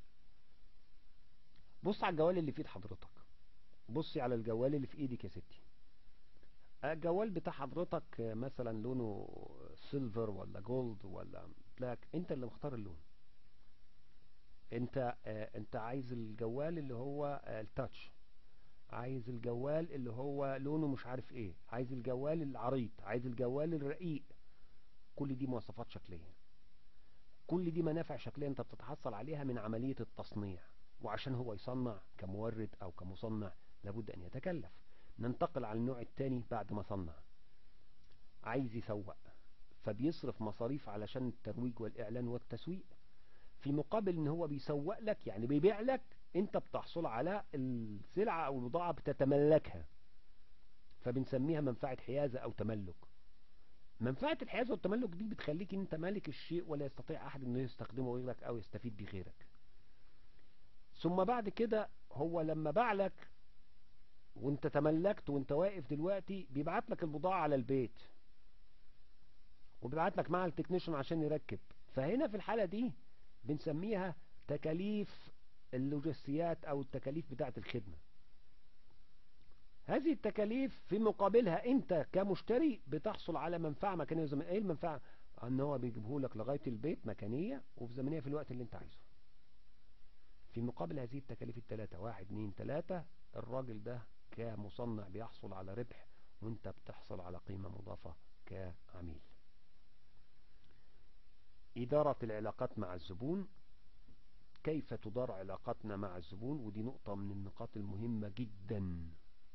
بص على الجوال اللي في ايد حضرتك بصي على الجوال اللي في ايدك يا ستي الجوال بتاع حضرتك مثلا لونه سيلفر ولا جولد ولا بلاك انت اللي مختار اللون انت اه انت عايز الجوال اللي هو اه التاتش عايز الجوال اللي هو لونه مش عارف ايه عايز الجوال العريض عايز الجوال الرقيق كل دي مواصفات شكلية كل دي منافع شكلية انت بتتحصل عليها من عملية التصنيع وعشان هو يصنع كمورد او كمصنع لابد ان يتكلف ننتقل على النوع الثاني بعد ما صنع عايز يسوق فبيصرف مصاريف علشان الترويج والاعلان والتسويق في مقابل ان هو بيسوق لك يعني بيبيع لك انت بتحصل على السلعة او البضاعة بتتملكها فبنسميها منفعة حيازة او تملك منفعة الحيازة والتملك دي بتخليك انت مالك الشيء ولا يستطيع احد انه يستخدمه غيرك او يستفيد بيه غيرك ثم بعد كده هو لما باع لك وانت تملكت وانت واقف دلوقتي بيبعت لك البضاعة على البيت وبيبعت لك مع التكنيشن عشان يركب فهنا في الحالة دي بنسميها تكاليف اللوجستيات او التكاليف بتاعة الخدمة هذه التكاليف في مقابلها انت كمشتري بتحصل على منفعة مكانية وزمنية ايه المنفعة ان هو بيجيبه لك لغاية البيت مكانية وفي زمنية في الوقت اللي انت عايزه في مقابل هذه التكاليف الثلاثة واحد اتنين تلاتة الراجل ده كمصنع بيحصل على ربح وانت بتحصل على قيمة مضافة كعميل إدارة العلاقات مع الزبون كيف تدار علاقاتنا مع الزبون ودي نقطة من النقاط المهمة جدا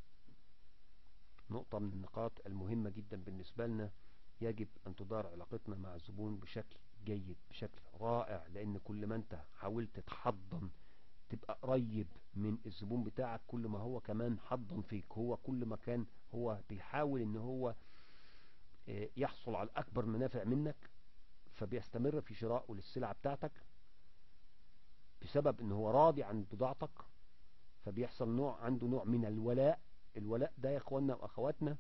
نقطة من النقاط المهمة جدا بالنسبة لنا يجب أن تدار علاقتنا مع الزبون بشكل جيد بشكل رائع لأن كل ما أنت حاولت تحضن تبقى قريب من الزبون بتاعك كل ما هو كمان حضن فيك هو كل ما كان هو بيحاول ان هو يحصل على أكبر منافع منك فبيستمر في شرائه للسلعة بتاعتك بسبب ان هو راضي عن بضاعتك فبيحصل نوع عنده نوع من الولاء الولاء ده يا اخواننا واخواتنا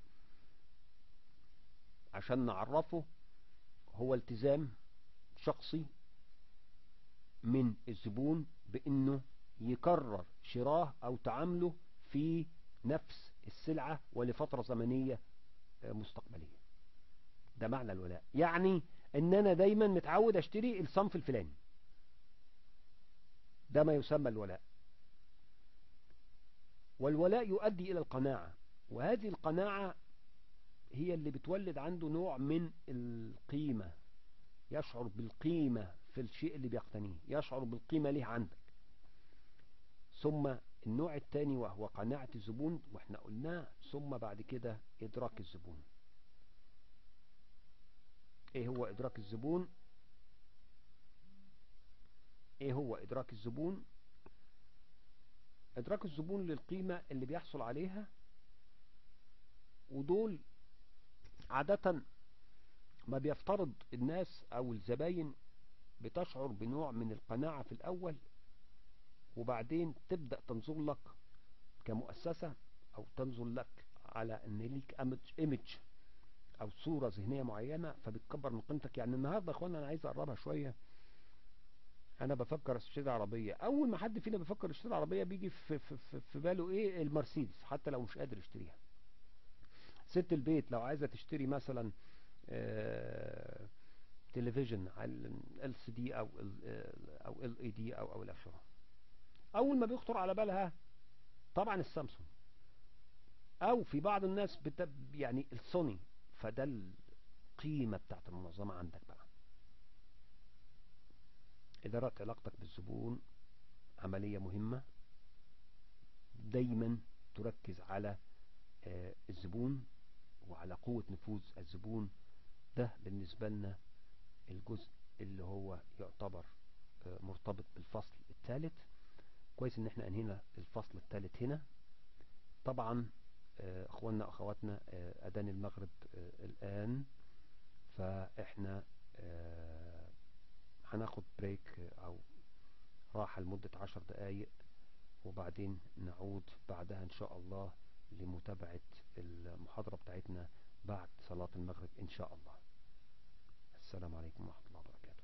عشان نعرفه هو التزام شخصي من الزبون بانه يكرر شراه او تعامله في نفس السلعة ولفترة زمنية مستقبلية ده معنى الولاء يعني ان انا دايما متعود اشتري الصنف الفلاني ده ما يسمى الولاء والولاء يؤدي الى القناعة وهذه القناعة هي اللي بتولد عنده نوع من القيمة يشعر بالقيمة في الشيء اللي بيقتنيه يشعر بالقيمة ليه عندك ثم النوع الثاني وهو قناعة الزبون واحنا قلناه ثم بعد كده ادراك الزبون ايه هو ادراك الزبون ايه هو ادراك الزبون ادراك الزبون للقيمة اللي بيحصل عليها ودول عادة ما بيفترض الناس او الزباين بتشعر بنوع من القناعة في الاول وبعدين تبدأ تنظر لك كمؤسسة او تنظر لك على ان ليك ايمج او صورة ذهنية معينة فبتكبر من قيمتك يعني النهاردة يا اخوانا انا عايز اقربها شوية انا بفكر اشتري عربية اول ما حد فينا بيفكر يشتري عربية بيجي في, في, في, في باله ايه المرسيدس حتى لو مش قادر يشتريها ست البيت لو عايزة تشتري مثلا آه تلفزيون على ال سي دي او او ال اي دي او او الاخره اول ما بيخطر على بالها طبعا السامسونج او في بعض الناس بت يعني السوني فده القيمة بتاعت المنظمة عندك بقى إدارة علاقتك بالزبون عملية مهمة دايما تركز على الزبون وعلى قوة نفوذ الزبون ده بالنسبة لنا الجزء اللي هو يعتبر مرتبط بالفصل الثالث كويس ان احنا انهينا الفصل الثالث هنا طبعا اخواننا اخواتنا اذان المغرب الان فاحنا هناخد بريك او راحة لمدة عشر دقايق وبعدين نعود بعدها ان شاء الله لمتابعة المحاضرة بتاعتنا بعد صلاة المغرب ان شاء الله السلام عليكم ورحمة الله وبركاته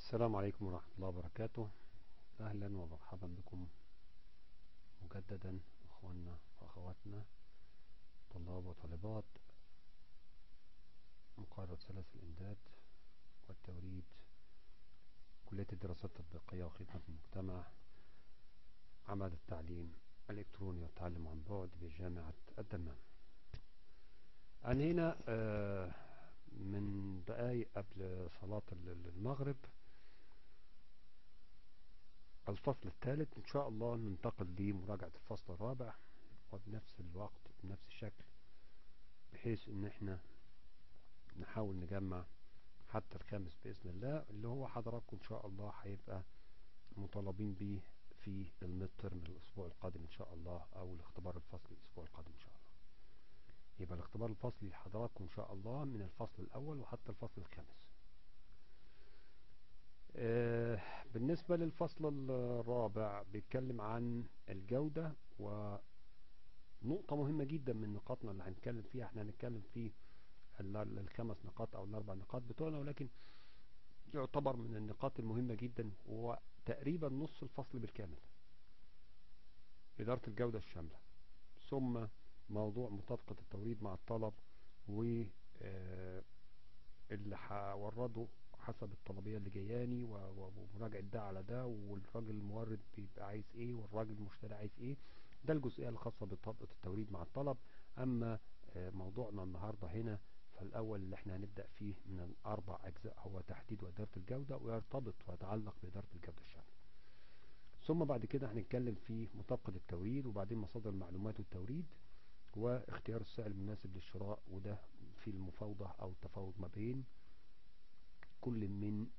السلام عليكم ورحمة الله وبركاته أهلا ومرحبا بكم مجددا أخواننا وأخواتنا طلاب وطالبات مقرر ثلاث الإمداد والتوريد كلية الدراسات التطبيقية وخدمة المجتمع عمل التعليم الإلكتروني والتعلم عن بعد بجامعة الدمام أنهينا من دقايق قبل صلاة المغرب الفصل الثالث إن شاء الله ننتقل لمراجعة الفصل الرابع وبنفس الوقت بنفس الشكل بحيث إن احنا نحاول نجمع حتى الخامس بإذن الله اللي هو حضراتكم إن شاء الله هيبقى مطالبين بيه في المتر من الأسبوع القادم إن شاء الله أو الاختبار الفصلي الأسبوع القادم إن شاء الله يبقى الاختبار الفصلي لحضراتكم إن شاء الله من الفصل الأول وحتى الفصل الخامس آه بالنسبة للفصل الرابع بيتكلم عن الجودة ونقطة مهمة جدا من نقاطنا اللي هنتكلم فيها احنا هنتكلم في الخمس نقاط او الاربع نقاط بتوعنا ولكن يعتبر من النقاط المهمة جدا وتقريبا نص الفصل بالكامل إدارة الجودة الشاملة ثم موضوع مطابقة التوريد مع الطلب و اللي هورده حسب الطلبية اللي جاياني ومراجعة ده على ده والراجل المورد بيبقى عايز ايه والراجل المشتري عايز ايه ده الجزئية الخاصة بطبقة التوريد مع الطلب اما موضوعنا النهاردة هنا فالأول اللي احنا هنبدأ فيه من الأربع أجزاء هو تحديد وإدارة الجودة ويرتبط ويتعلق بإدارة الجودة الشاملة ثم بعد كده هنتكلم في مطابقة التوريد وبعدين مصادر المعلومات والتوريد واختيار السعر المناسب للشراء وده في المفاوضة أو التفاوض ما بين كل من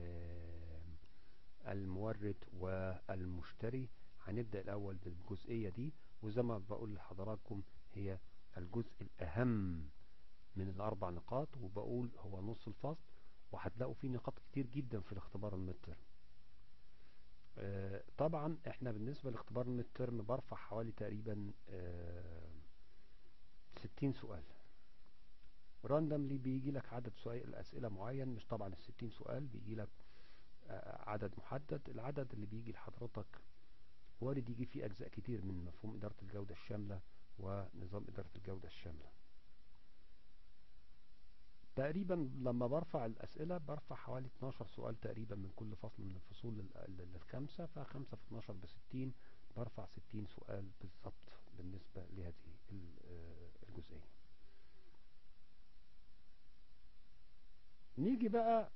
المورد والمشتري هنبدأ الأول بالجزئية دي وزي ما بقول لحضراتكم هي الجزء الأهم من الأربع نقاط وبقول هو نص الفصل وهتلاقوا فيه نقاط كتير جدا في الاختبار المتر آه طبعا احنا بالنسبة لاختبار المترم برفع حوالي تقريبا آه ستين سؤال راندملي بيجي لك عدد سؤال الأسئلة معين مش طبعا الستين سؤال بيجي لك آه عدد محدد العدد اللي بيجي لحضرتك وارد يجي فيه أجزاء كتير من مفهوم إدارة الجودة الشاملة ونظام إدارة الجودة الشاملة تقريبا لما برفع الأسئلة برفع حوالي 12 سؤال تقريبا من كل فصل من الفصول الخمسة فخمسة في 12 بستين برفع 60 سؤال بالضبط بالنسبة لهذه الجزئية نيجي بقى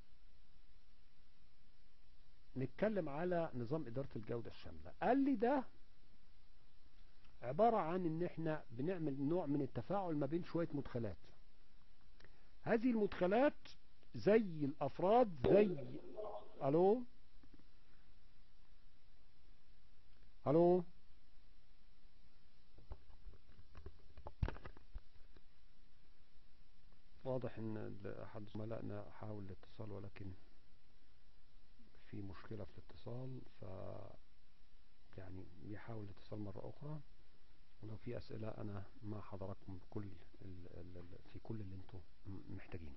نتكلم على نظام إدارة الجودة الشاملة قال لي ده عبارة عن ان احنا بنعمل نوع من التفاعل ما بين شوية مدخلات هذه المدخلات زي الافراد زي الو الو واضح ان احد زملائنا حاول الاتصال ولكن في مشكلة في الاتصال ف يعني بيحاول الاتصال مرة اخرى ولو في اسئلة انا مع حضراتكم كل ال ال في كل اللي انتم محتاجينه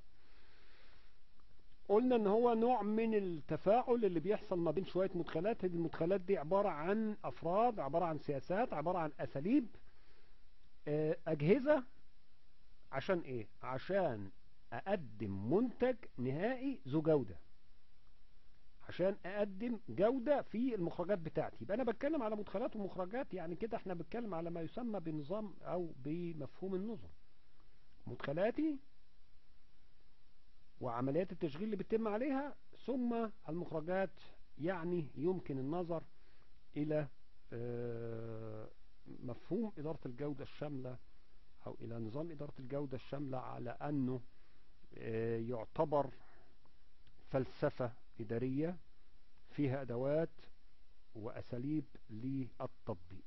قلنا ان هو نوع من التفاعل اللي بيحصل ما بين شوية مدخلات هذه المدخلات دي عبارة عن افراد عبارة عن سياسات عبارة عن اساليب اجهزة عشان ايه عشان اقدم منتج نهائي ذو جودة عشان اقدم جودة في المخرجات بتاعتي يبقى انا بتكلم على مدخلات ومخرجات يعني كده احنا بنتكلم على ما يسمى بنظام او بمفهوم النظم مدخلاتي وعمليات التشغيل اللي بتتم عليها ثم المخرجات يعني يمكن النظر الى مفهوم ادارة الجودة الشاملة او الى نظام ادارة الجودة الشاملة على انه يعتبر فلسفة إدارية فيها أدوات وأساليب للتطبيق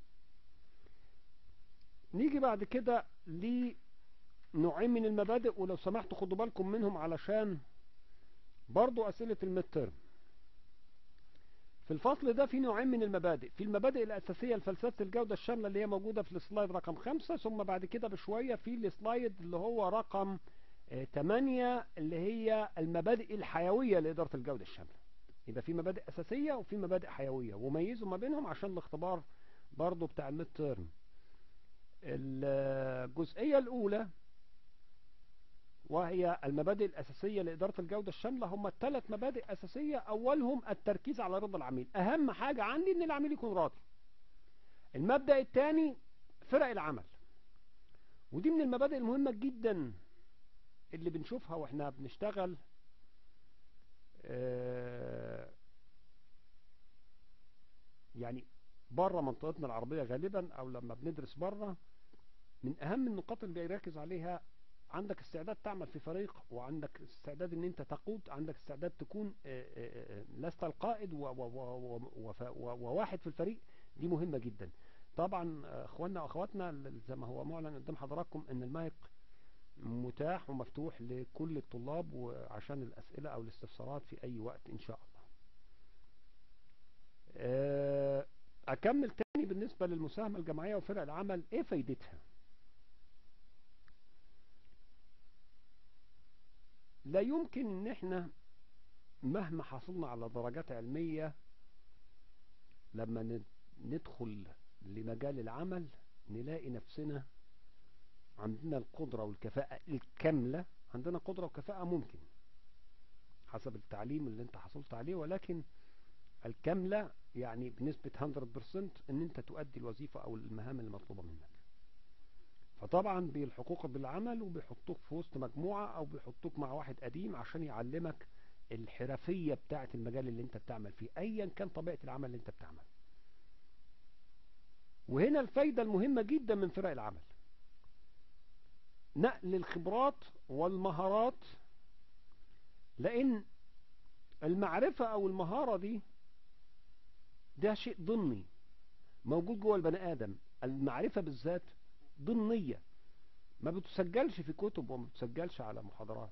نيجي بعد كده لنوعين من المبادئ ولو سمحتوا خدوا بالكم منهم علشان برضو أسئلة المتر في الفصل ده في نوعين من المبادئ في المبادئ الأساسية لفلسفة الجودة الشاملة اللي هي موجودة في السلايد رقم خمسة ثم بعد كده بشوية في السلايد اللي هو رقم آه، تمانية اللي هي المبادئ الحيوية لإدارة الجودة الشاملة يبقى في مبادئ أساسية وفي مبادئ حيوية وميزوا ما بينهم عشان الاختبار برضو بتاع الميد تيرم الجزئية الأولى وهي المبادئ الأساسية لإدارة الجودة الشاملة هم الثلاث مبادئ أساسية أولهم التركيز على رضا العميل أهم حاجة عندي إن العميل يكون راضي المبدأ الثاني فرق العمل ودي من المبادئ المهمة جدا اللي بنشوفها واحنا بنشتغل آه، يعني بره منطقتنا العربية غالبا او لما بندرس بره من اهم النقاط اللي بيركز عليها عندك استعداد تعمل في فريق وعندك استعداد ان انت تقود عندك استعداد تكون آه، آه، آه، لست القائد و- و- و- و- وف- و- وواحد في الفريق دي مهمة جدا طبعا آه، اخواننا واخواتنا ال- زي ما هو معلن قدام حضراتكم ان المايك متاح ومفتوح لكل الطلاب وعشان الاسئلة او الاستفسارات في اي وقت ان شاء الله آه، اكمل تاني بالنسبة للمساهمة الجماعية وفرق العمل ايه فايدتها لا يمكن ان احنا مهما حصلنا على درجات علمية لما ن- ندخل لمجال العمل نلاقي نفسنا عندنا القدرة والكفاءة الكاملة عندنا قدرة وكفاءة ممكن حسب التعليم اللي انت حصلت عليه ولكن الكاملة يعني بنسبة 100% ان انت تؤدي الوظيفة او المهام المطلوبة منك فطبعا بيلحقوك بالعمل وبيحطوك في وسط مجموعة او بيحطوك مع واحد قديم عشان يعلمك الحرفية بتاعة المجال اللي انت بتعمل فيه ايا كان طبيعة العمل اللي انت بتعمل وهنا الفايدة المهمة جدا من فرق العمل نقل الخبرات والمهارات لان المعرفة او المهارة دي ده شيء ضمني موجود جوه البني ادم المعرفة بالذات ضمنية ما بتسجلش في كتب وما بتسجلش على محاضرات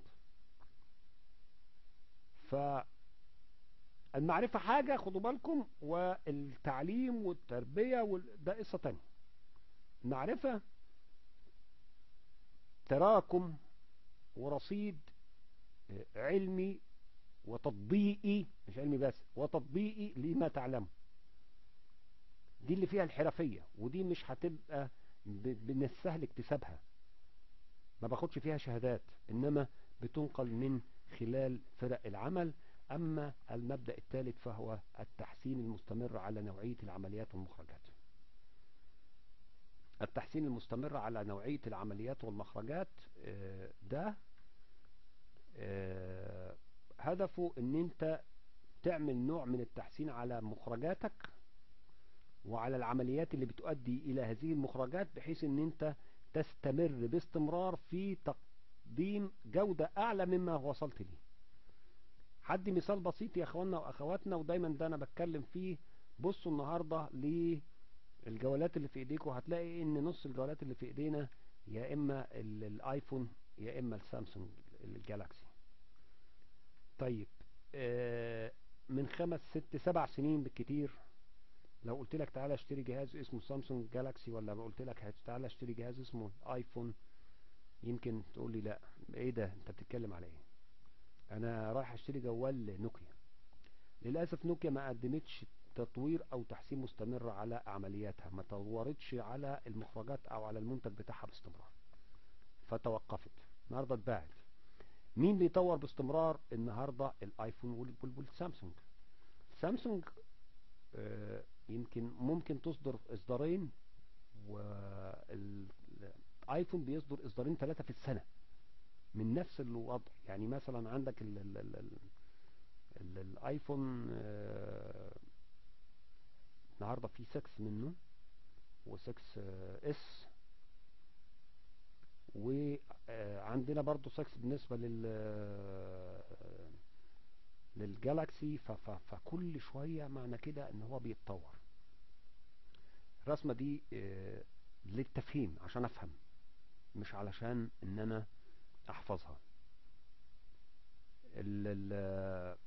فالمعرفة حاجة خدوا بالكم والتعليم والتربية وال... ده قصة تانية المعرفة تراكم ورصيد علمي وتطبيقي مش علمي بس وتطبيقي لما تعلمه دي اللي فيها الحرفية ودي مش هتبقى ب- من السهل اكتسابها ما باخدش فيها شهادات انما بتنقل من خلال فرق العمل اما المبدأ الثالث فهو التحسين المستمر على نوعية العمليات والمخرجات التحسين المستمر على نوعية العمليات والمخرجات آه، ده آه، هدفه ان انت تعمل نوع من التحسين على مخرجاتك وعلى العمليات اللي بتؤدي الى هذه المخرجات بحيث ان انت تستمر باستمرار في تقديم جودة اعلى مما وصلت ليه حد مثال بسيط يا اخواننا واخواتنا ودايما ده انا بتكلم فيه بصوا النهاردة للجوالات اللي في ايديكم هتلاقي ان نص الجوالات اللي في ايدينا يا اما ال- الايفون يا اما السامسونج الجالاكسي طيب آه، من خمس ست سبع سنين بالكتير لو قلت لك تعالى اشتري جهاز اسمه سامسونج جالاكسي ولا ما قلت لك هت- تعالى اشتري جهاز اسمه ايفون يمكن تقول لي لا ايه ده انت بتتكلم على ايه انا رايح اشتري جوال نوكيا للاسف نوكيا ما قدمتش تطوير او تحسين مستمر على عملياتها ما طورتش على المخرجات او على المنتج بتاعها باستمرار فتوقفت النهارده اتباعت مين بيطور باستمرار النهارده الايفون وال- وال- والسامسونج سامسونج آه، يمكن ممكن تصدر اصدارين والايفون بيصدر اصدارين ثلاثة في السنة من نفس الوضع يعني مثلا عندك ال ال ال ال ال الايفون آه، النهاردة في 6 منه و6 اس وعندنا برضو 6 بالنسبة لل للجالاكسي ف- ف- فكل شوية معنى كده ان هو بيتطور الرسمة دي آه، للتفهيم عشان افهم مش علشان ان انا احفظها ال- ال-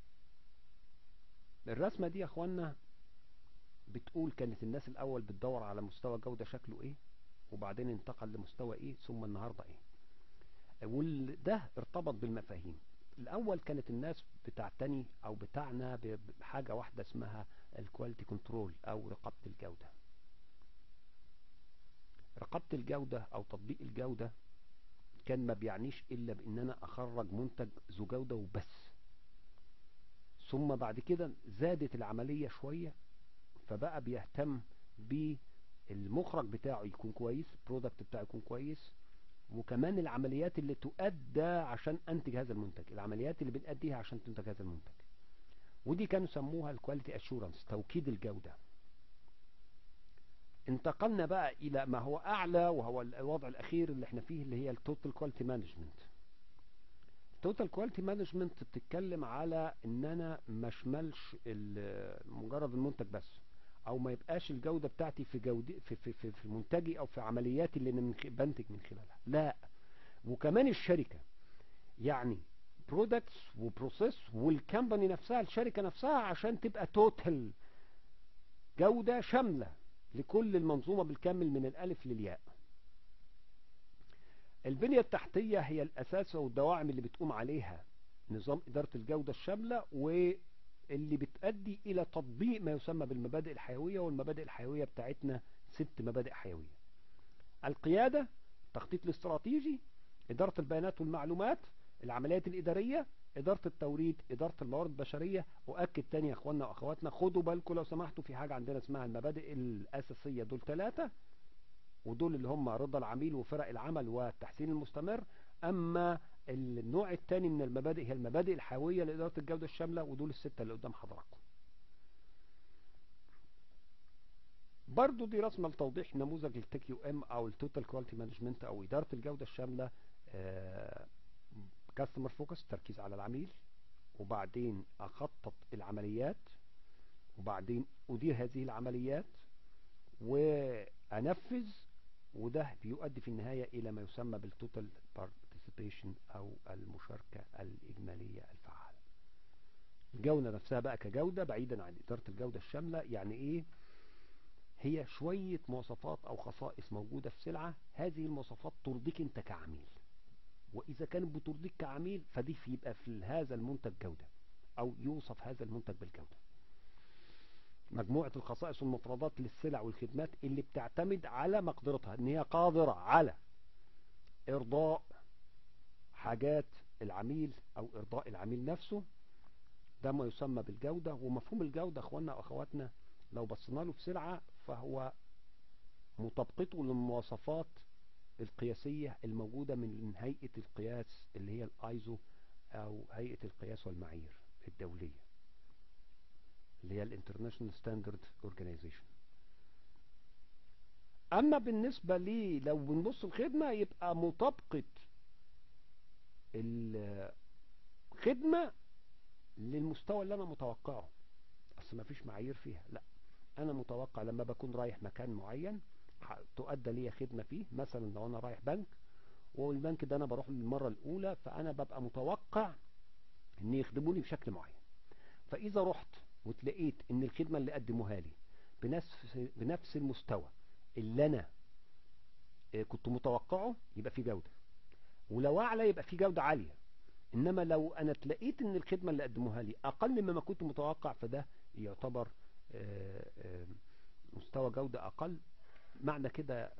الرسمة دي يا اخوانا بتقول كانت الناس الاول بتدور على مستوى جودة شكله ايه وبعدين انتقل لمستوى ايه ثم النهاردة ايه وال- ده ارتبط بالمفاهيم الاول كانت الناس بتعتني او بتعنى بحاجة واحدة اسمها الكواليتي كنترول او رقابة الجودة رقابة الجودة او تطبيق الجودة كان ما بيعنيش الا بان انا اخرج منتج ذو جودة وبس ثم بعد كده زادت العملية شوية فبقى بيهتم بالمخرج بتاعه يكون كويس البرودكت بتاعه يكون كويس وكمان العمليات اللي تؤدى عشان انتج هذا المنتج العمليات اللي بنأديها عشان تنتج هذا المنتج ودي كانوا سموها الكواليتي اشورنس توكيد الجودة انتقلنا بقى الى ما هو اعلى وهو الوضع الاخير اللي احنا فيه اللي هي التوتال كواليتي مانجمنت التوتال كواليتي مانجمنت بتتكلم على ان انا ما اشملش مجرد المنتج بس او ما يبقاش الجودة بتاعتي في جودي في في في, في منتجي او في عملياتي اللي انا بنتج من خلالها لا وكمان الشركة يعني برودكتس وبروسيس والكمباني نفسها الشركة نفسها عشان تبقى توتال جودة شاملة لكل المنظومة بالكامل من الالف للياء البنية التحتية هي الاساس والدواعم اللي بتقوم عليها نظام ادارة الجودة الشاملة و اللي بتؤدي الى تطبيق ما يسمى بالمبادئ الحيوية والمبادئ الحيوية بتاعتنا ست مبادئ حيوية القيادة التخطيط الاستراتيجي إدارة البيانات والمعلومات العمليات الإدارية إدارة التوريد إدارة الموارد البشرية وأكد تاني يا أخواننا وأخواتنا خدوا بالكم لو سمحتوا في حاجة عندنا اسمها المبادئ الأساسية دول ثلاثة ودول اللي هم رضا العميل وفرق العمل والتحسين المستمر أما النوع الثاني من المبادئ هي المبادئ الحيوية لإدارة الجودة الشاملة ودول الستة اللي قدام حضراتكم برضو دي رسمة لتوضيح نموذج التك يو ام او التوتال كواليتي مانجمنت او ادارة الجودة الشاملة كاستمر فوكس تركيز على العميل وبعدين اخطط العمليات وبعدين ادير هذه العمليات وانفذ وده بيؤدي في النهاية الى ما يسمى بالتوتال participation او المشاركة الاجمالية الفعالة الجودة نفسها بقى كجودة بعيدا عن ادارة الجودة الشاملة يعني ايه هي شوية مواصفات او خصائص موجودة في سلعة هذه المواصفات ترضيك انت كعميل واذا كانت بترضيك كعميل فدي يبقى في هذا المنتج جودة او يوصف هذا المنتج بالجودة مجموعة الخصائص والمفردات للسلع والخدمات اللي بتعتمد على مقدرتها ان هي قادرة على ارضاء حاجات العميل او ارضاء العميل نفسه ده ما يسمى بالجودة ومفهوم الجودة اخواننا واخواتنا لو بصينا له في سلعة فهو مطابقته للمواصفات القياسية الموجودة من هيئة القياس اللي هي الايزو او هيئة القياس والمعايير الدولية اللي هي الانترناشونال ستاندرد اورجانيزيشن اما بالنسبة لي لو بنبص الخدمة يبقى مطابقة الخدمة للمستوى اللي انا متوقعه اصل ما فيش معايير فيها لا انا متوقع لما بكون رايح مكان معين تؤدى لي خدمة فيه مثلا لو انا رايح بنك والبنك ده انا بروح للمرة الاولى فانا ببقى متوقع ان يخدموني بشكل معين فاذا رحت وتلاقيت ان الخدمة اللي قدموها لي بنفس, بنفس المستوى اللي انا كنت متوقعه يبقى في جودة ولو اعلى يبقى في جودة عالية انما لو انا تلاقيت ان الخدمة اللي قدموها لي اقل مما كنت متوقع فده يعتبر مستوى جودة اقل معنى كده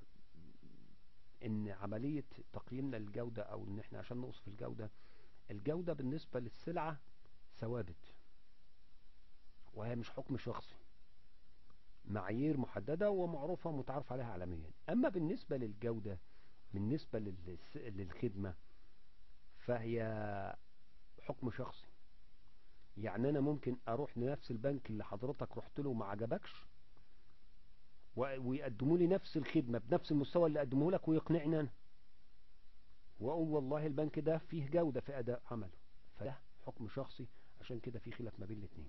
ان عملية تقييمنا للجودة او ان احنا عشان نوصف الجودة الجودة بالنسبة للسلعة ثوابت وهي مش حكم شخصي معايير محددة ومعروفة ومتعرف عليها عالميا اما بالنسبة للجودة بالنسبة للخدمة فهي حكم شخصي يعني انا ممكن اروح لنفس البنك اللي حضرتك رحت له وما عجبكش ويقدموا لي نفس الخدمة بنفس المستوى اللي قدموه لك ويقنعني انا واقول والله البنك ده فيه جودة في اداء عمله فده حكم شخصي عشان كده في خلاف ما بين الاثنين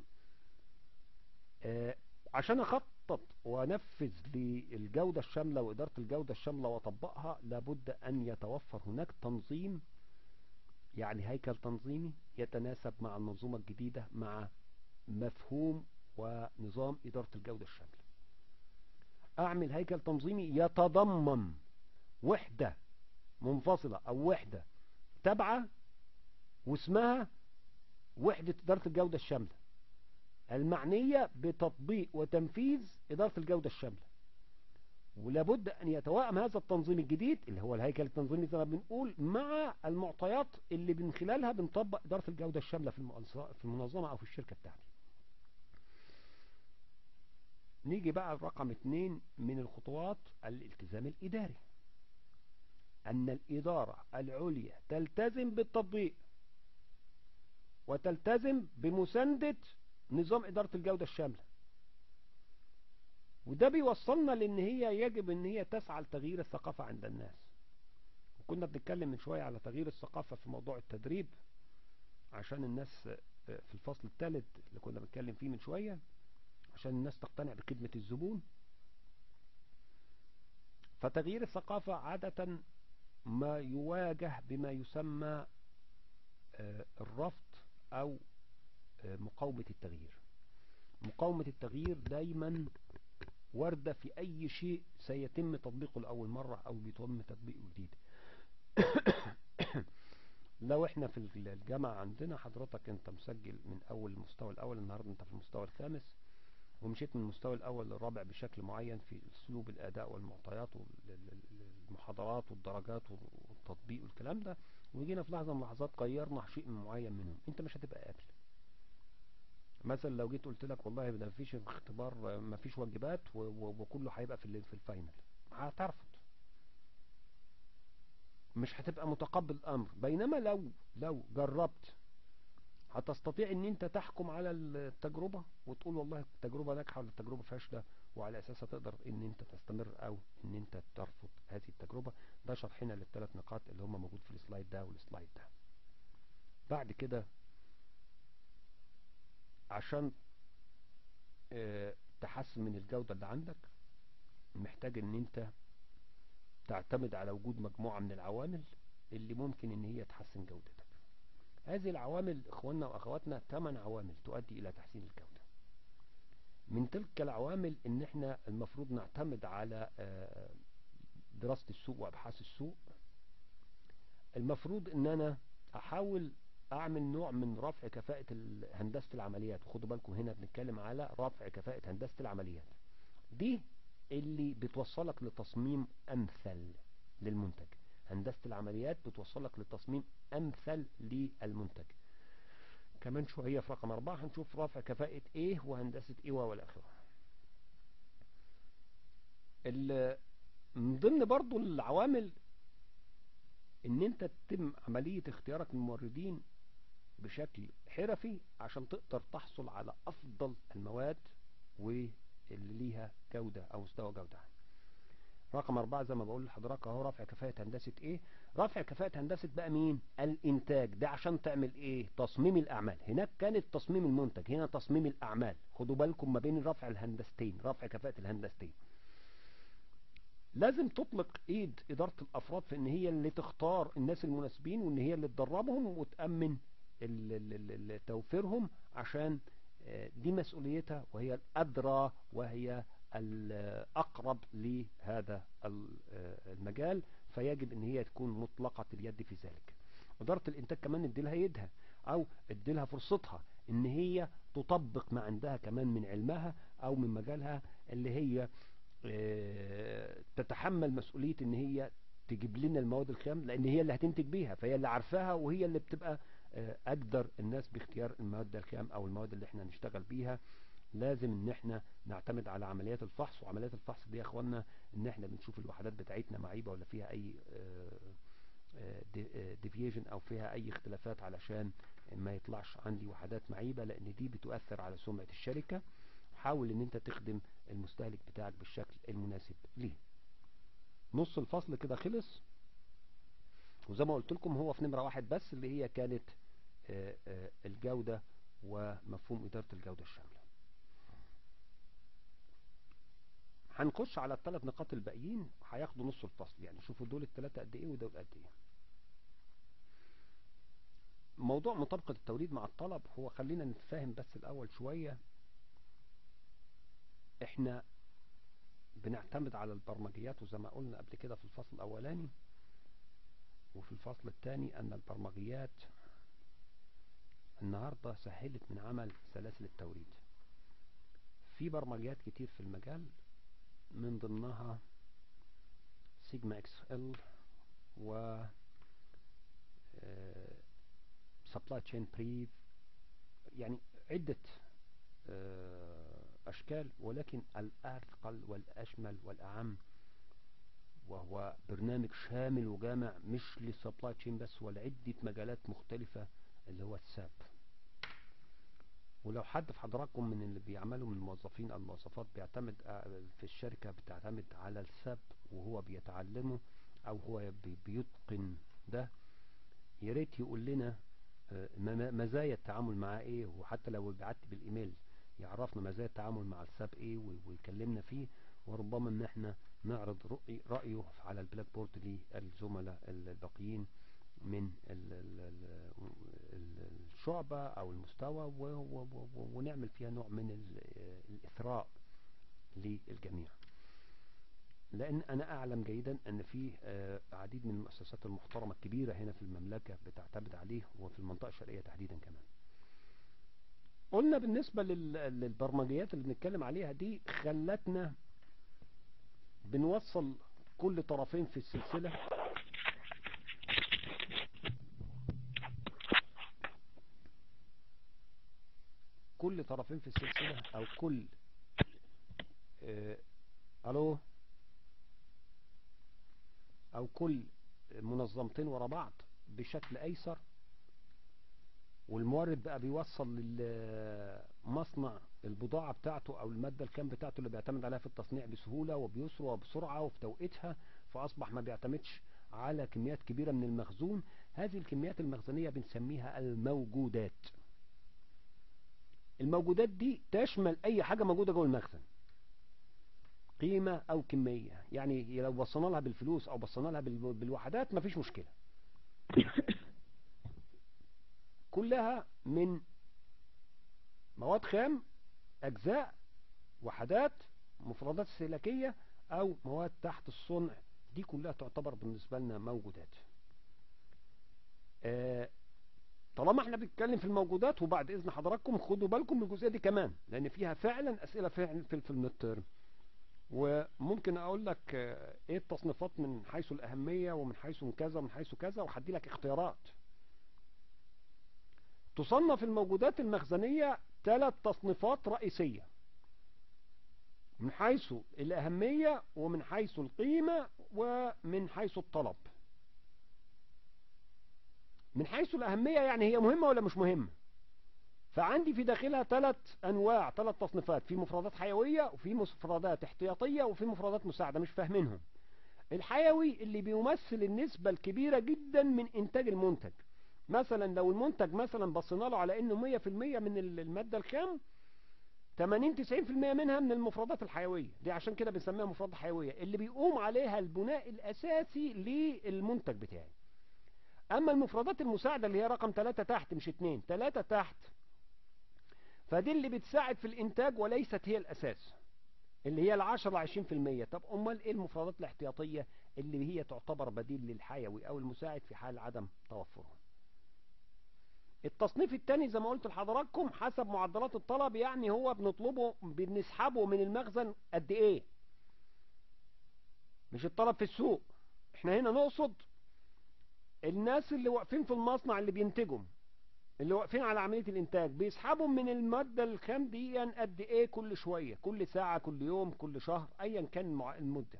آه عشان اخطط وانفذ للجودة الشاملة وادارة الجودة الشاملة واطبقها لابد ان يتوفر هناك تنظيم يعني هيكل تنظيمي يتناسب مع المنظومة الجديدة مع مفهوم ونظام ادارة الجودة الشاملة اعمل هيكل تنظيمي يتضمن وحدة منفصلة او وحدة تابعة واسمها وحدة إدارة الجودة الشاملة المعنية بتطبيق وتنفيذ إدارة الجودة الشاملة ولابد أن يتوائم هذا التنظيم الجديد اللي هو الهيكل التنظيمي زي ما بنقول مع المعطيات اللي من خلالها بنطبق إدارة الجودة الشاملة في المنظمة أو في الشركة بتاعتي نيجي بقى رقم اتنين من الخطوات الالتزام الإداري أن الإدارة العليا تلتزم بالتطبيق وتلتزم بمساندة نظام إدارة الجودة الشاملة وده بيوصلنا لأن هي يجب أن هي تسعى لتغيير الثقافة عند الناس وكنا بنتكلم من شوية على تغيير الثقافة في موضوع التدريب عشان الناس في الفصل الثالث اللي كنا بنتكلم فيه من شوية عشان الناس تقتنع بخدمة الزبون فتغيير الثقافة عادة ما يواجه بما يسمى الرفض أو مقاومة التغيير مقاومة التغيير دايما واردة في أي شيء سيتم تطبيقه لأول مرة أو بيتم تطبيقه جديد لو احنا في الجامعة عندنا حضرتك انت مسجل من أول المستوى الأول النهاردة انت في المستوى الخامس ومشيت من المستوى الأول للرابع بشكل معين في أسلوب الأداء والمعطيات والمحاضرات والدرجات والتطبيق والكلام ده وجينا في لحظة من اللحظات غيرنا شيء معين منهم انت مش هتبقى قابل مثلا لو جيت قلت لك والله ده مفيش اختبار مفيش واجبات وكله هيبقى في في الفاينل هترفض مش هتبقى متقبل الامر بينما لو لو جربت هتستطيع ان انت تحكم على التجربة وتقول والله التجربة ناجحة ولا التجربة فاشلة وعلى اساسها تقدر ان انت تستمر او ان انت ترفض هذه التجربة ده شرحنا للثلاث نقاط اللي هم موجود في السلايد ده والسلايد ده بعد كده عشان اه تحسن من الجودة اللي عندك محتاج ان انت تعتمد على وجود مجموعة من العوامل اللي ممكن ان هي تحسن جودتك هذه العوامل اخواننا واخواتنا ثمان عوامل تؤدي الى تحسين الجودة من تلك العوامل ان احنا المفروض نعتمد على اه دراسة السوق وابحاث السوق المفروض ان انا احاول اعمل نوع من رفع كفاءة هندسة العمليات وخدوا بالكم هنا بنتكلم على رفع كفاءة هندسة العمليات دي اللي بتوصلك لتصميم امثل للمنتج هندسة العمليات بتوصلك لتصميم امثل للمنتج كمان شوية في رقم اربعة هنشوف رفع كفاءة ايه وهندسة ايه والى اخره من ضمن برضو العوامل ان انت تتم عملية اختيارك للموردين بشكل حرفي عشان تقدر تحصل على افضل المواد واللي ليها جودة او مستوى جودة رقم اربعة زي ما بقول لحضرتك اهو رفع كفاءة هندسة ايه رفع كفاءة هندسة بقى مين الانتاج ده عشان تعمل ايه تصميم الاعمال هناك كانت تصميم المنتج هنا تصميم الاعمال خدوا بالكم ما بين رفع الهندستين رفع كفاءة الهندستين لازم تطلق ايد ادارة الافراد في ان هي اللي تختار الناس المناسبين وان هي اللي تدربهم وتأمن توفيرهم عشان دي مسؤوليتها وهي الادرى وهي الأقرب لهذا المجال فيجب ان هي تكون مطلقة اليد في ذلك إدارة الإنتاج كمان نديلها يدها أو اديلها فرصتها ان هي تطبق ما عندها كمان من علمها أو من مجالها اللي هي تتحمل مسؤولية ان هي تجيب لنا المواد الخام لان هي اللي هتنتج بيها فهي اللي عارفاها وهي اللي بتبقى أقدر الناس باختيار المواد الخام أو المواد اللي احنا نشتغل بيها لازم ان احنا نعتمد على عمليات الفحص وعمليات الفحص دي يا اخوانا ان احنا بنشوف الوحدات بتاعتنا معيبة ولا فيها اي ديفيجن او فيها اي اختلافات علشان ما يطلعش عندي وحدات معيبة لان دي بتؤثر على سمعة الشركة حاول ان انت تخدم المستهلك بتاعك بالشكل المناسب ليه نص الفصل كده خلص وزي ما قلت لكم هو في نمرة واحد بس اللي هي كانت الجودة ومفهوم إدارة الجودة الشاملة هنخش على الثلاث نقاط الباقيين هياخدوا نص الفصل يعني شوفوا دول الثلاثة قد ايه ودول قد ايه موضوع مطابقة التوريد مع الطلب هو خلينا نتفاهم بس الاول شوية احنا بنعتمد على البرمجيات وزي ما قلنا قبل كده في الفصل الاولاني وفي الفصل الثاني أن البرمجيات النهاردة سهلت من عمل سلاسل التوريد في برمجيات كتير في المجال من ضمنها سيجما اكس ال و سبلاي تشين بريف يعني عدة أشكال ولكن الأثقل والأشمل والأعم وهو برنامج شامل وجامع مش للسبلاي تشين بس ولعدة مجالات مختلفة اللي هو الساب ولو حد في حضراتكم من اللي بيعملوا من الموظفين او الموظفات بيعتمد في الشركة بتعتمد على الساب وهو بيتعلمه او هو بيتقن ده يا ريت يقول لنا مزايا التعامل معاه ايه وحتى لو بعت بالايميل يعرفنا مزايا التعامل مع الساب ايه ويكلمنا فيه وربما ان احنا نعرض رأيه على البلاك بورد للزملاء الباقيين من الشعبة او المستوى ونعمل فيها نوع من الاثراء للجميع لان انا اعلم جيدا ان في عديد من المؤسسات المحترمة الكبيرة هنا في المملكة بتعتمد عليه وفي المنطقة الشرقية تحديدا كمان قلنا بالنسبة للبرمجيات اللي بنتكلم عليها دي خلتنا بنوصل كل طرفين في السلسلة كل طرفين في السلسلة او كل اه الو او كل منظمتين ورا بعض بشكل ايسر والمورد بقى بيوصل للمصنع البضاعة بتاعته او المادة الكام بتاعته اللي بيعتمد عليها في التصنيع بسهولة وبيسر وبسرعة وفي توقيتها فاصبح ما بيعتمدش على كميات كبيرة من المخزون هذه الكميات المخزونية بنسميها الموجودات الموجودات دي تشمل اي حاجة موجودة جوه المخزن قيمة او كمية يعني لو بصينا لها بالفلوس او بصينا لها بالوحدات مفيش مشكلة كلها من مواد خام اجزاء وحدات مفردات استهلاكية او مواد تحت الصنع دي كلها تعتبر بالنسبة لنا موجودات آه طالما احنا بنتكلم في الموجودات وبعد اذن حضراتكم خدوا بالكم من الجزئيه دي كمان لان فيها فعلا اسئله فعلا في في المترم وممكن اقول لك ايه التصنيفات من حيث الاهميه ومن حيث كذا ومن حيث كذا وهدي لك اختيارات تصنف الموجودات المخزنيه ثلاث تصنيفات رئيسيه من حيث الاهميه ومن حيث القيمه ومن حيث الطلب من حيث الأهمية يعني هي مهمة ولا مش مهمة فعندي في داخلها ثلاث أنواع ثلاث تصنيفات في مفردات حيوية وفي مفردات احتياطية وفي مفردات مساعدة مش فاهمينهم الحيوي اللي بيمثل النسبة الكبيرة جدا من إنتاج المنتج مثلا لو المنتج مثلا بصينا له على انه 100% من المادة الخام 80 90% منها من المفردات الحيوية دي عشان كده بنسميها مفردات حيوية اللي بيقوم عليها البناء الأساسي للمنتج بتاعي اما المفردات المساعدة اللي هي رقم 3 تحت مش 2 3 تحت فدي اللي بتساعد في الانتاج وليست هي الاساس اللي هي العشرة 20% طب امال ايه المفردات الاحتياطية اللي هي تعتبر بديل للحيوي او المساعد في حال عدم توفره التصنيف الثاني زي ما قلت لحضراتكم حسب معدلات الطلب يعني هو بنطلبه بنسحبه من المخزن قد ايه مش الطلب في السوق احنا هنا نقصد الناس اللي واقفين في المصنع اللي بينتجوا اللي واقفين على عملية الانتاج بيسحبوا من المادة الخام دي قد ايه كل شوية كل ساعة كل يوم كل شهر ايا كان المدة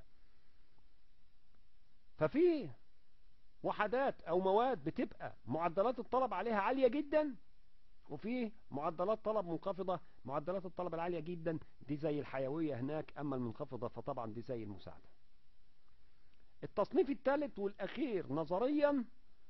ففي وحدات او مواد بتبقى معدلات الطلب عليها عالية جدا وفي معدلات طلب منخفضة معدلات الطلب العالية جدا دي زي الحيوية هناك اما المنخفضة فطبعا دي زي المساعدة التصنيف الثالث والاخير نظريا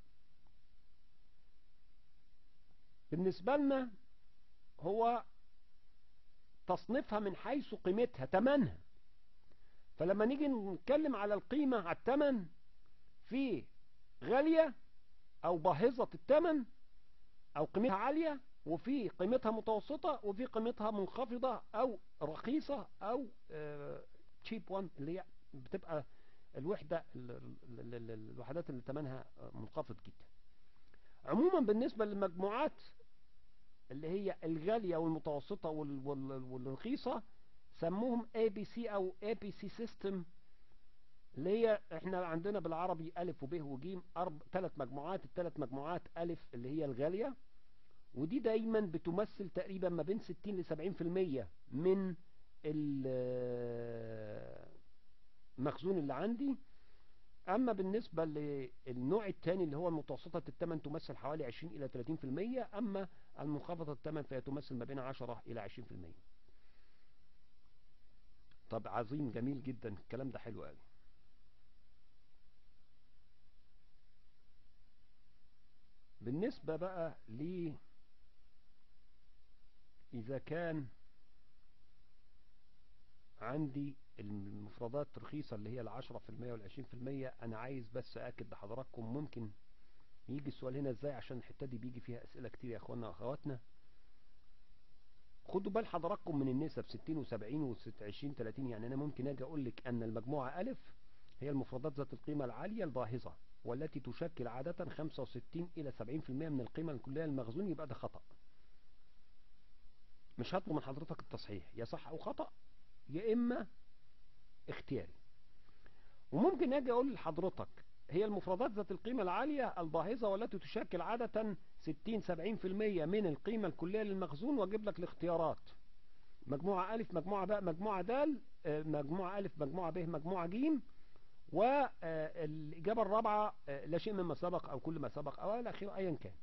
بالنسبة لنا هو تصنيفها من حيث قيمتها تمنها فلما نيجي نتكلم على القيمة على التمن في غالية او باهظة التمن او قيمتها عالية وفي قيمتها متوسطة وفي قيمتها منخفضة او رخيصة او تشيب وان اللي هي بتبقى الوحدة ال- ال- ال- الوحدات اللي ثمنها منخفض جدا عموما بالنسبة للمجموعات اللي هي الغالية والمتوسطة وال- وال- والرخيصة سموهم ABC او ABC system اللي هي احنا عندنا بالعربي ألف وب وج أرب ثلاث مجموعات الثلاث مجموعات ألف اللي هي الغالية ودي دايما بتمثل تقريبا ما بين 60 ل 70% من المخزون اللي عندي اما بالنسبة للنوع الثاني اللي هو المتوسطة الثمن تمثل حوالي 20 الى 30% اما المنخفضة الثمن فهي تمثل ما بين 10 الى 20% طب عظيم جميل جدا الكلام ده حلو قوي بالنسبة بقى ل إذا كان عندي المفردات رخيصة اللي هي العشرة في المية والعشرين في المية أنا عايز بس أكد لحضراتكم ممكن يجي السؤال هنا إزاي عشان الحتة دي بيجي فيها أسئلة كتير يا أخوانا وأخواتنا خدوا بال حضراتكم من النسب 60 و70 و20 30 يعني أنا ممكن أجي أقول لك أن المجموعة ألف هي المفردات ذات القيمة العالية الباهظة والتي تشكل عادة 65 إلى 70% من القيمة الكلية للمخزون يبقى ده خطأ مش هطلب من حضرتك التصحيح يا صح أو خطأ يا إما اختياري وممكن أجي أقول لحضرتك هي المفردات ذات القيمة العالية الباهظة والتي تشكل عادة 60-70% من القيمة الكلية للمخزون وأجيب لك الاختيارات مجموعة ألف مجموعة باء مجموعة دال مجموعة ألف مجموعة ب مجموعة جيم والإجابة الرابعة لا شيء مما سبق أو كل ما سبق أو إلى آخره أيا كان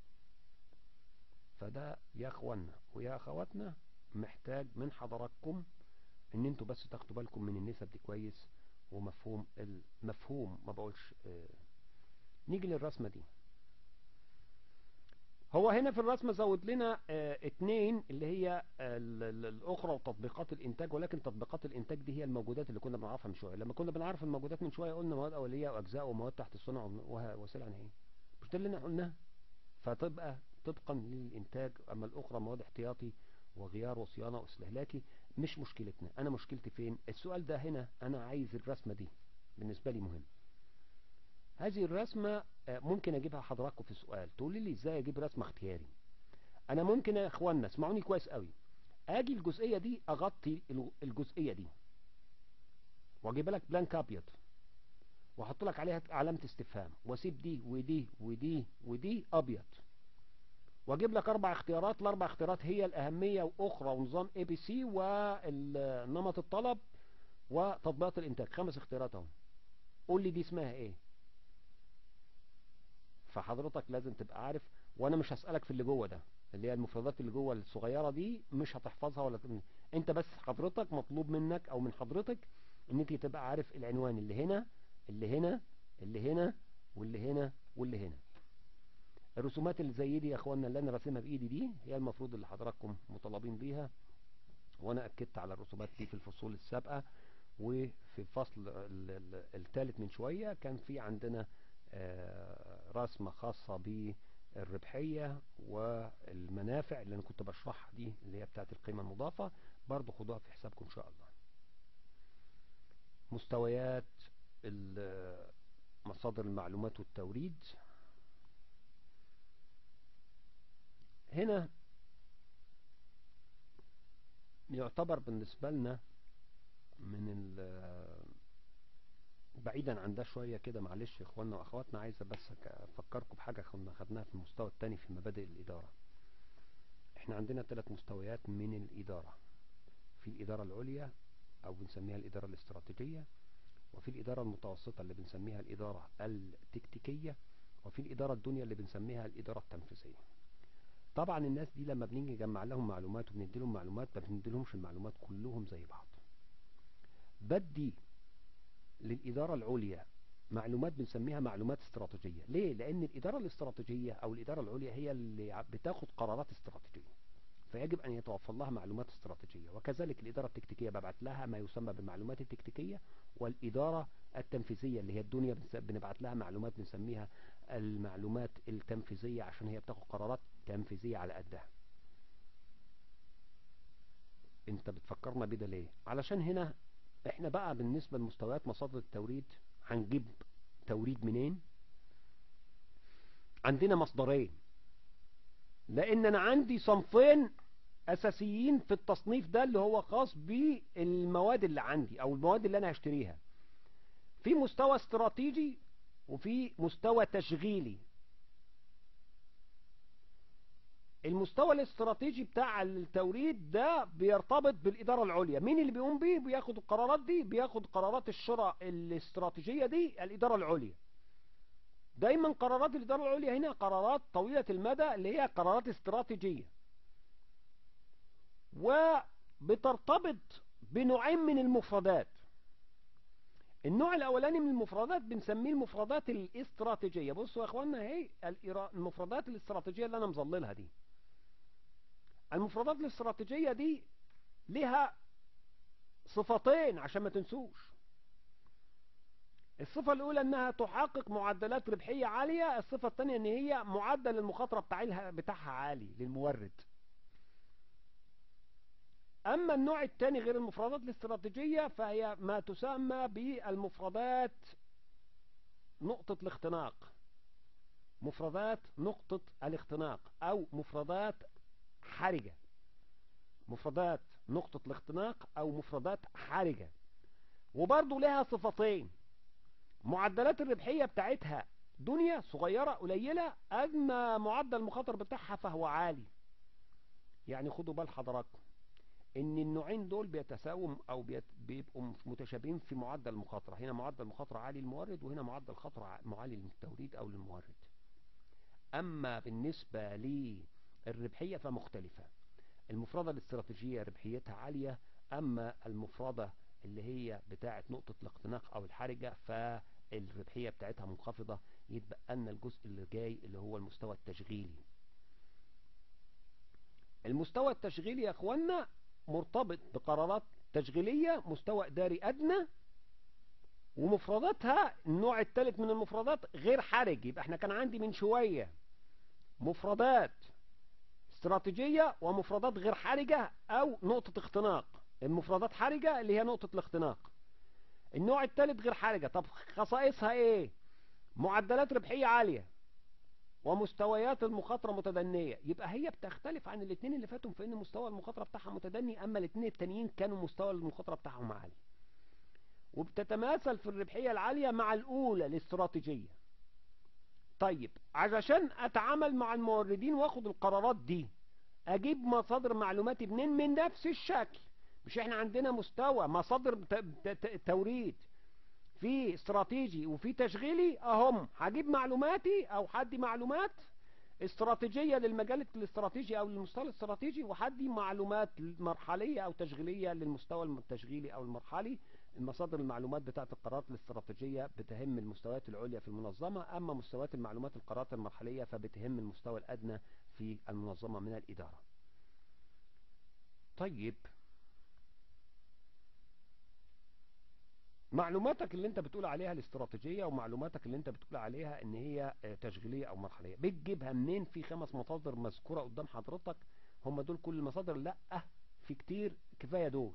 فده يا أخوانا ويا أخواتنا محتاج من حضراتكم ان انتوا بس تاخدوا بالكم من النسب دي كويس ومفهوم المفهوم ما بقولش اه نيجي للرسمة دي هو هنا في الرسمة زود لنا اه اتنين اللي هي الاخرى وتطبيقات الانتاج ولكن تطبيقات الانتاج دي هي الموجودات اللي كنا بنعرفها من شوية لما كنا بنعرف الموجودات من شوية قلنا مواد اولية واجزاء ومواد تحت الصنع وسائل عناية مش ده اللي احنا قلناه فتبقى طبقا للانتاج اما الاخرى مواد احتياطي وغيار وصيانة واستهلاكي مش مشكلتنا انا مشكلتي فين السؤال ده هنا انا عايز الرسمة دي بالنسبة لي مهم هذه الرسمة ممكن اجيبها حضراتكم في السؤال تقولي لي ازاي اجيب رسمة اختياري انا ممكن يا اخوانا اسمعوني كويس قوي اجي الجزئية دي اغطي الجزئية دي واجيب لك بلانك ابيض واحط لك عليها علامة استفهام واسيب دي ودي ودي ودي ابيض واجيب لك اربع اختيارات الاربع اختيارات هي الاهمية واخرى ونظام اي بي سي ونمط الطلب وتطبيقات الانتاج خمس اختيارات اهو قول لي دي اسمها ايه فحضرتك لازم تبقى عارف وانا مش هسألك في اللي جوه ده اللي هي المفردات اللي جوه الصغيرة دي مش هتحفظها ولا تبني. انت بس حضرتك مطلوب منك او من حضرتك ان انت تبقى عارف العنوان اللي هنا اللي هنا اللي هنا واللي هنا واللي هنا الرسومات اللي زي دي يا اخوانا اللي انا راسمها بايدي دي هي المفروض اللي حضراتكم مطالبين بيها وانا اكدت على الرسومات دي في الفصول السابقة وفي الفصل الثالث من شوية كان في عندنا رسمة خاصة بالربحية والمنافع اللي انا كنت بشرحها دي اللي هي بتاعت القيمة المضافة برضو خدوها في حسابكم ان شاء الله مستويات مصادر المعلومات والتوريد هنا يعتبر بالنسبة لنا من بعيدا عن ده شوية كده معلش يا اخواننا واخواتنا عايزة بس افكركم بحاجة كنا خدناها في المستوى الثاني في مبادئ الادارة احنا عندنا ثلاث مستويات من الادارة في الادارة العليا او بنسميها الادارة الاستراتيجية وفي الادارة المتوسطة اللي بنسميها الادارة التكتيكية وفي الادارة الدنيا اللي بنسميها الادارة التنفيذية طبعا الناس دي لما بنيجي نجمع لهم معلومات وبندي لهم معلومات ما بندي لهمش المعلومات كلهم زي بعض بدي للإدارة العليا معلومات بنسميها معلومات استراتيجية ليه؟ لأن الإدارة الاستراتيجية أو الإدارة العليا هي اللي بتاخد قرارات استراتيجية فيجب أن يتوفر لها معلومات استراتيجية وكذلك الإدارة التكتيكية ببعت لها ما يسمى بالمعلومات التكتيكية والإدارة التنفيذية اللي هي الدنيا بنبعت لها معلومات بنسميها المعلومات التنفيذية عشان هي بتاخد قرارات تنفيذية على قدها انت بتفكرنا بده ليه علشان هنا احنا بقى بالنسبة لمستويات مصادر التوريد هنجيب توريد منين عندنا مصدرين لان انا عندي صنفين اساسيين في التصنيف ده اللي هو خاص بالمواد اللي عندي او المواد اللي انا هشتريها في مستوى استراتيجي وفي مستوى تشغيلي المستوى الاستراتيجي بتاع التوريد ده بيرتبط بالإدارة العليا مين اللي بيقوم بيه بياخد القرارات دي بياخد قرارات الشراء الاستراتيجية دي الإدارة العليا دايما قرارات الإدارة العليا هنا قرارات طويلة المدى اللي هي قرارات استراتيجية وبترتبط بنوعين من المفردات النوع الاولاني من المفردات بنسميه المفردات الاستراتيجية بصوا يا اخوانا اهي المفردات الاستراتيجية اللي انا مظللها دي المفردات الاستراتيجية دي لها صفتين عشان ما تنسوش الصفة الاولى انها تحقق معدلات ربحية عالية الصفة الثانية ان هي معدل المخاطرة بتاعها بتاعها عالي للمورد أما النوع الثاني غير المفردات الاستراتيجية فهي ما تسمى بالمفردات نقطة الاختناق مفردات نقطة الاختناق أو مفردات حرجة مفردات نقطة الاختناق أو مفردات حرجة وبرضو لها صفتين معدلات الربحية بتاعتها دنيا صغيرة قليلة أما معدل المخاطر بتاعها فهو عالي يعني خدوا بال حضراتكم ان النوعين دول بيتساووا او بيبقوا متشابهين في معدل المخاطره هنا معدل مخاطره عالي للمورد وهنا معدل خطر عالي للتوريد او للمورد اما بالنسبه للربحيه فمختلفه المفردة الاستراتيجية ربحيتها عالية اما المفردة اللي هي بتاعة نقطة الاختناق او الحرجة فالربحية بتاعتها منخفضة يتبقى لنا الجزء اللي جاي اللي هو المستوى التشغيلي المستوى التشغيلي يا اخوانا مرتبط بقرارات تشغيلية مستوى اداري ادنى ومفرداتها النوع الثالث من المفردات غير حرج يبقى احنا كان عندي من شوية مفردات استراتيجية ومفردات غير حرجة او نقطة اختناق المفردات حرجة اللي هي نقطة الاختناق النوع الثالث غير حرجة طب خصائصها ايه معدلات ربحية عالية ومستويات المخاطرة متدنية يبقى هي بتختلف عن الاثنين اللي فاتوا في ان مستوى المخاطرة بتاعها متدني اما الاثنين التانيين كانوا مستوى المخاطرة بتاعهم عالي وبتتماثل في الربحية العالية مع الاولى الاستراتيجية طيب علشان اتعامل مع الموردين واخد القرارات دي اجيب مصادر معلوماتي منين من نفس الشكل مش احنا عندنا مستوى مصادر توريد في استراتيجي وفي تشغيلي اهم هجيب معلوماتي او حدي معلومات استراتيجية للمجال الاستراتيجي او للمستوى الاستراتيجي وحدي معلومات مرحلية او تشغيلية للمستوى التشغيلي او المرحلي المصادر المعلومات بتاعة القرارات الاستراتيجية بتهم المستويات العليا في المنظمة اما مستويات المعلومات القرارات المرحلية فبتهم المستوى الادنى في المنظمة من الادارة طيب معلوماتك اللي انت بتقول عليها الاستراتيجية ومعلوماتك اللي انت بتقول عليها ان هي تشغيلية او مرحلية بتجيبها منين في خمس مصادر مذكورة قدام حضرتك هم دول كل المصادر لا في كتير كفاية دول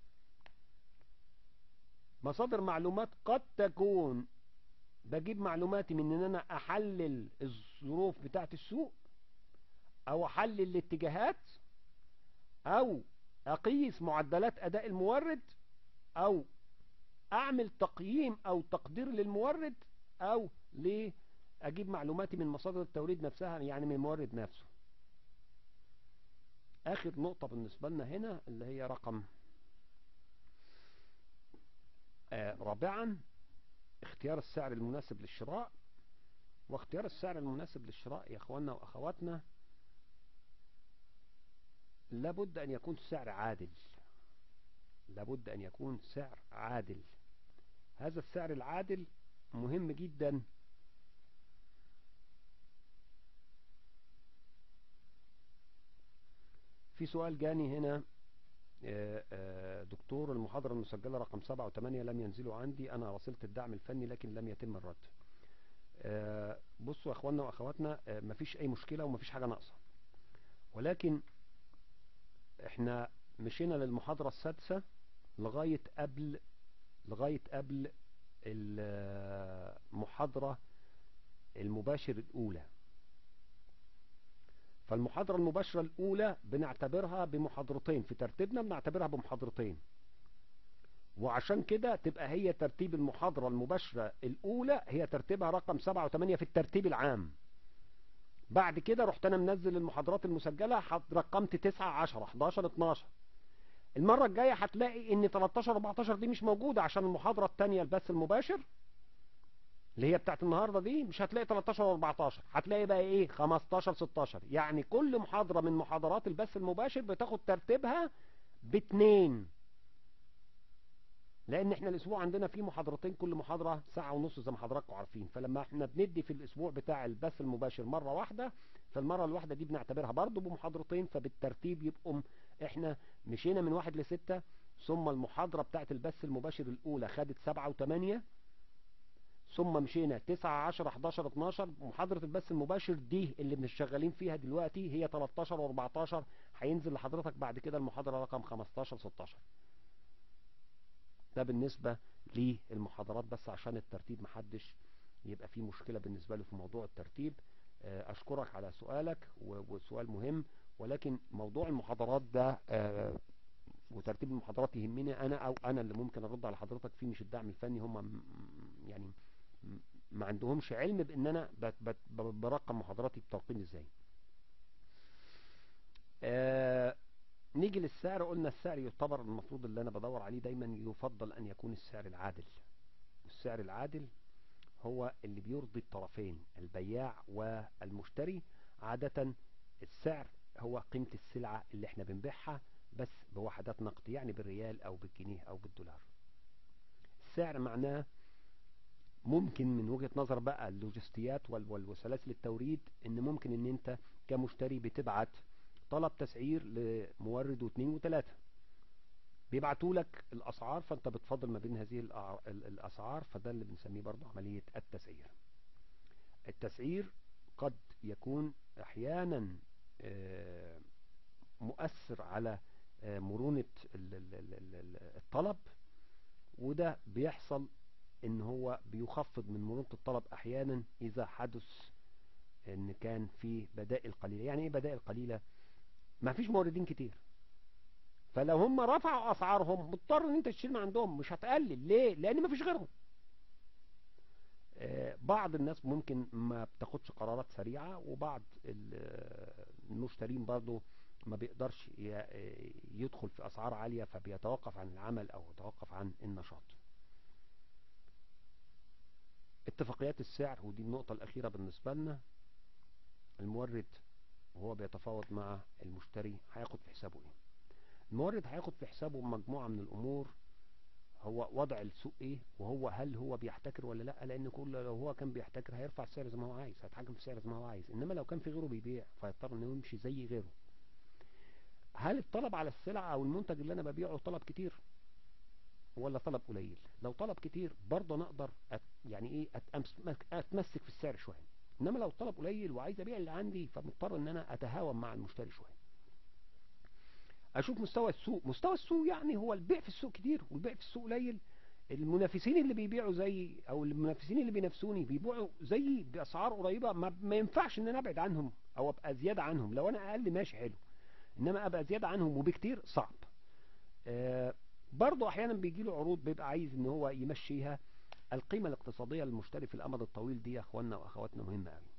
مصادر معلومات قد تكون بجيب معلوماتي من ان انا احلل الظروف بتاعة السوق او احلل الاتجاهات او اقيس معدلات اداء المورد او اعمل تقييم او تقدير للمورد او ليه اجيب معلوماتي من مصادر التوريد نفسها يعني من المورد نفسه اخر نقطة بالنسبة لنا هنا اللي هي رقم آه رابعا اختيار السعر المناسب للشراء واختيار السعر المناسب للشراء يا اخواننا واخواتنا لابد ان يكون سعر عادل لابد ان يكون سعر عادل هذا السعر العادل مهم جدا في سؤال جاني هنا دكتور المحاضرة المسجلة رقم 7 و8 لم ينزلوا عندي أنا راسلت الدعم الفني لكن لم يتم الرد بصوا يا أخواننا وأخواتنا مفيش أي مشكلة ومفيش حاجة ناقصة ولكن احنا مشينا للمحاضرة السادسة لغاية قبل لغاية قبل المحاضرة المباشر الأولى فالمحاضرة المباشرة الأولى بنعتبرها بمحاضرتين في ترتيبنا بنعتبرها بمحاضرتين وعشان كده تبقى هي ترتيب المحاضرة المباشرة الأولى هي ترتيبها رقم 7 و8 في الترتيب العام بعد كده رحت أنا منزل المحاضرات المسجلة رقمت 9 10 11 12 المرة الجاية هتلاقي ان 13 14 دي مش موجودة عشان المحاضرة التانية البث المباشر اللي هي بتاعت النهاردة دي مش هتلاقي 13 و14 هتلاقي بقى ايه 15 16 يعني كل محاضرة من محاضرات البث المباشر بتاخد ترتيبها باتنين لان احنا الاسبوع عندنا فيه محاضرتين كل محاضرة ساعة ونص زي ما حضراتكم عارفين فلما احنا بندي في الاسبوع بتاع البث المباشر مرة واحدة فالمرة الواحدة دي بنعتبرها برضو بمحاضرتين فبالترتيب يبقوا احنا مشينا من واحد لستة ثم المحاضرة بتاعت البث المباشر الاولى خدت سبعة وثمانية ثم مشينا 9 10 11 12 محاضرة البث المباشر دي اللي بنشغالين فيها دلوقتي هي 13 و14 هينزل لحضرتك بعد كده المحاضرة رقم 15 16 ده بالنسبة للمحاضرات بس عشان الترتيب محدش يبقى فيه مشكلة بالنسبة له في موضوع الترتيب اشكرك على سؤالك وسؤال مهم ولكن موضوع المحاضرات ده وترتيب المحاضرات يهمني انا او انا اللي ممكن ارد على حضرتك فيه مش الدعم الفني هم يعني ما عندهمش علم بان انا برقم محاضراتي بترقيم ازاي آه نيجي للسعر قلنا السعر يعتبر المفروض اللي انا بدور عليه دايما يفضل ان يكون السعر العادل السعر العادل هو اللي بيرضي الطرفين البياع والمشتري عادة السعر هو قيمة السلعة اللي احنا بنبيعها بس بوحدات نقد يعني بالريال او بالجنيه او بالدولار السعر معناه ممكن من وجهة نظر بقى اللوجستيات وسلاسل التوريد ان ممكن ان انت كمشتري بتبعت طلب تسعير لمورد واثنين وثلاثة بيبعتوا لك الاسعار فانت بتفضل ما بين هذه الاسعار فده اللي بنسميه برضه عملية التسعير التسعير قد يكون احيانا مؤثر على مرونة الطلب وده بيحصل ان هو بيخفض من مرونة الطلب احيانا اذا حدث ان كان في بدائل قليلة يعني ايه بدائل قليلة ما فيش موردين كتير فلو هم رفعوا اسعارهم مضطر ان انت تشتري من عندهم مش هتقلل ليه لان ما فيش غيرهم بعض الناس ممكن ما بتاخدش قرارات سريعة وبعض المشترين برضو ما بيقدرش يدخل في اسعار عالية فبيتوقف عن العمل او يتوقف عن النشاط اتفاقيات السعر ودي النقطة الأخيرة بالنسبة لنا المورد وهو بيتفاوض مع المشتري هياخد في حسابه ايه المورد هياخد في حسابه مجموعة من الأمور هو وضع السوق ايه وهو هل هو بيحتكر ولا لا لان كل لو هو كان بيحتكر هيرفع السعر زي ما هو عايز هيتحكم في السعر زي ما هو عايز انما لو كان في غيره بيبيع فيضطر انه يمشي زي غيره هل الطلب على السلعة او المنتج اللي انا ببيعه طلب كتير ولا طلب قليل لو طلب كتير برضه انا اقدر أت يعني ايه اتمسك في السعر شويه انما لو طلب قليل وعايز ابيع اللي عندي فمضطر ان انا اتهاون مع المشتري شويه اشوف مستوى السوق مستوى السوق يعني هو البيع في السوق كتير والبيع في السوق قليل المنافسين اللي بيبيعوا زي او المنافسين اللي بينافسوني بيبيعوا زي باسعار قريبه ما, ما ينفعش ان انا ابعد عنهم او ابقى زياده عنهم لو انا اقل ماشي حلو انما ابقى زياده عنهم وبكتير صعب آه برضه احيانا بيجي له عروض بيبقى عايز ان هو يمشيها القيمة الاقتصادية للمشتري في الامد الطويل دي يا اخواننا واخواتنا مهمة قوي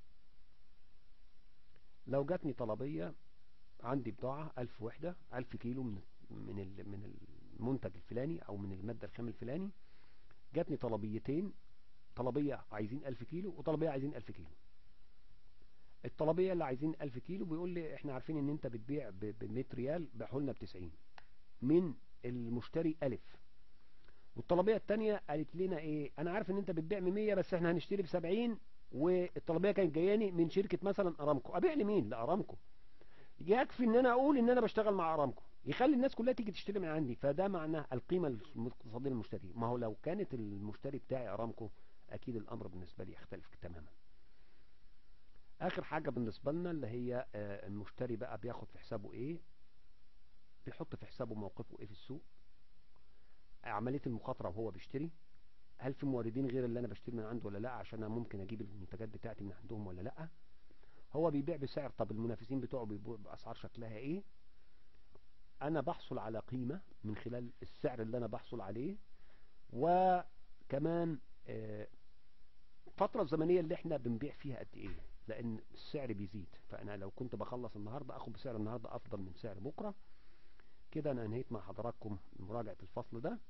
لو جاتني طلبية عندي بضاعة ألف وحدة ألف كيلو من من من المنتج الفلاني او من المادة الخام الفلاني جاتني طلبيتين طلبية عايزين ألف كيلو وطلبية عايزين ألف كيلو الطلبية اللي عايزين ألف كيلو بيقول لي احنا عارفين ان انت بتبيع ب 100 ريال بيعه لنا ب 90 من المشتري ألف والطلبية التانية قالت لنا ايه انا عارف ان انت بتبيع ب 100 بس احنا هنشتري ب 70 والطلبية كانت جاياني من شركة مثلا ارامكو ابيع لمين لارامكو يكفي ان انا اقول ان انا بشتغل مع ارامكو يخلي الناس كلها تيجي تشتري من عندي فده معناه القيمة الاقتصادية للمشتري ما هو لو كانت المشتري بتاعي ارامكو اكيد الامر بالنسبة لي يختلف تماما اخر حاجة بالنسبة لنا اللي هي المشتري بقى بياخد في حسابه ايه بيحط في حسابه موقفه ايه في السوق عملية المخاطرة وهو بيشتري هل في موردين غير اللي انا بشتري من عنده ولا لا عشان انا ممكن اجيب المنتجات بتاعتي من عندهم ولا لا هو بيبيع بسعر طب المنافسين بتوعه بيبيعوا باسعار شكلها ايه انا بحصل على قيمة من خلال السعر اللي انا بحصل عليه وكمان آه، الفترة الزمنية اللي احنا بنبيع فيها قد ايه لان السعر بيزيد فانا لو كنت بخلص النهاردة اخد بسعر النهاردة افضل من سعر بكرة كده انا انهيت مع حضراتكم مراجعة الفصل ده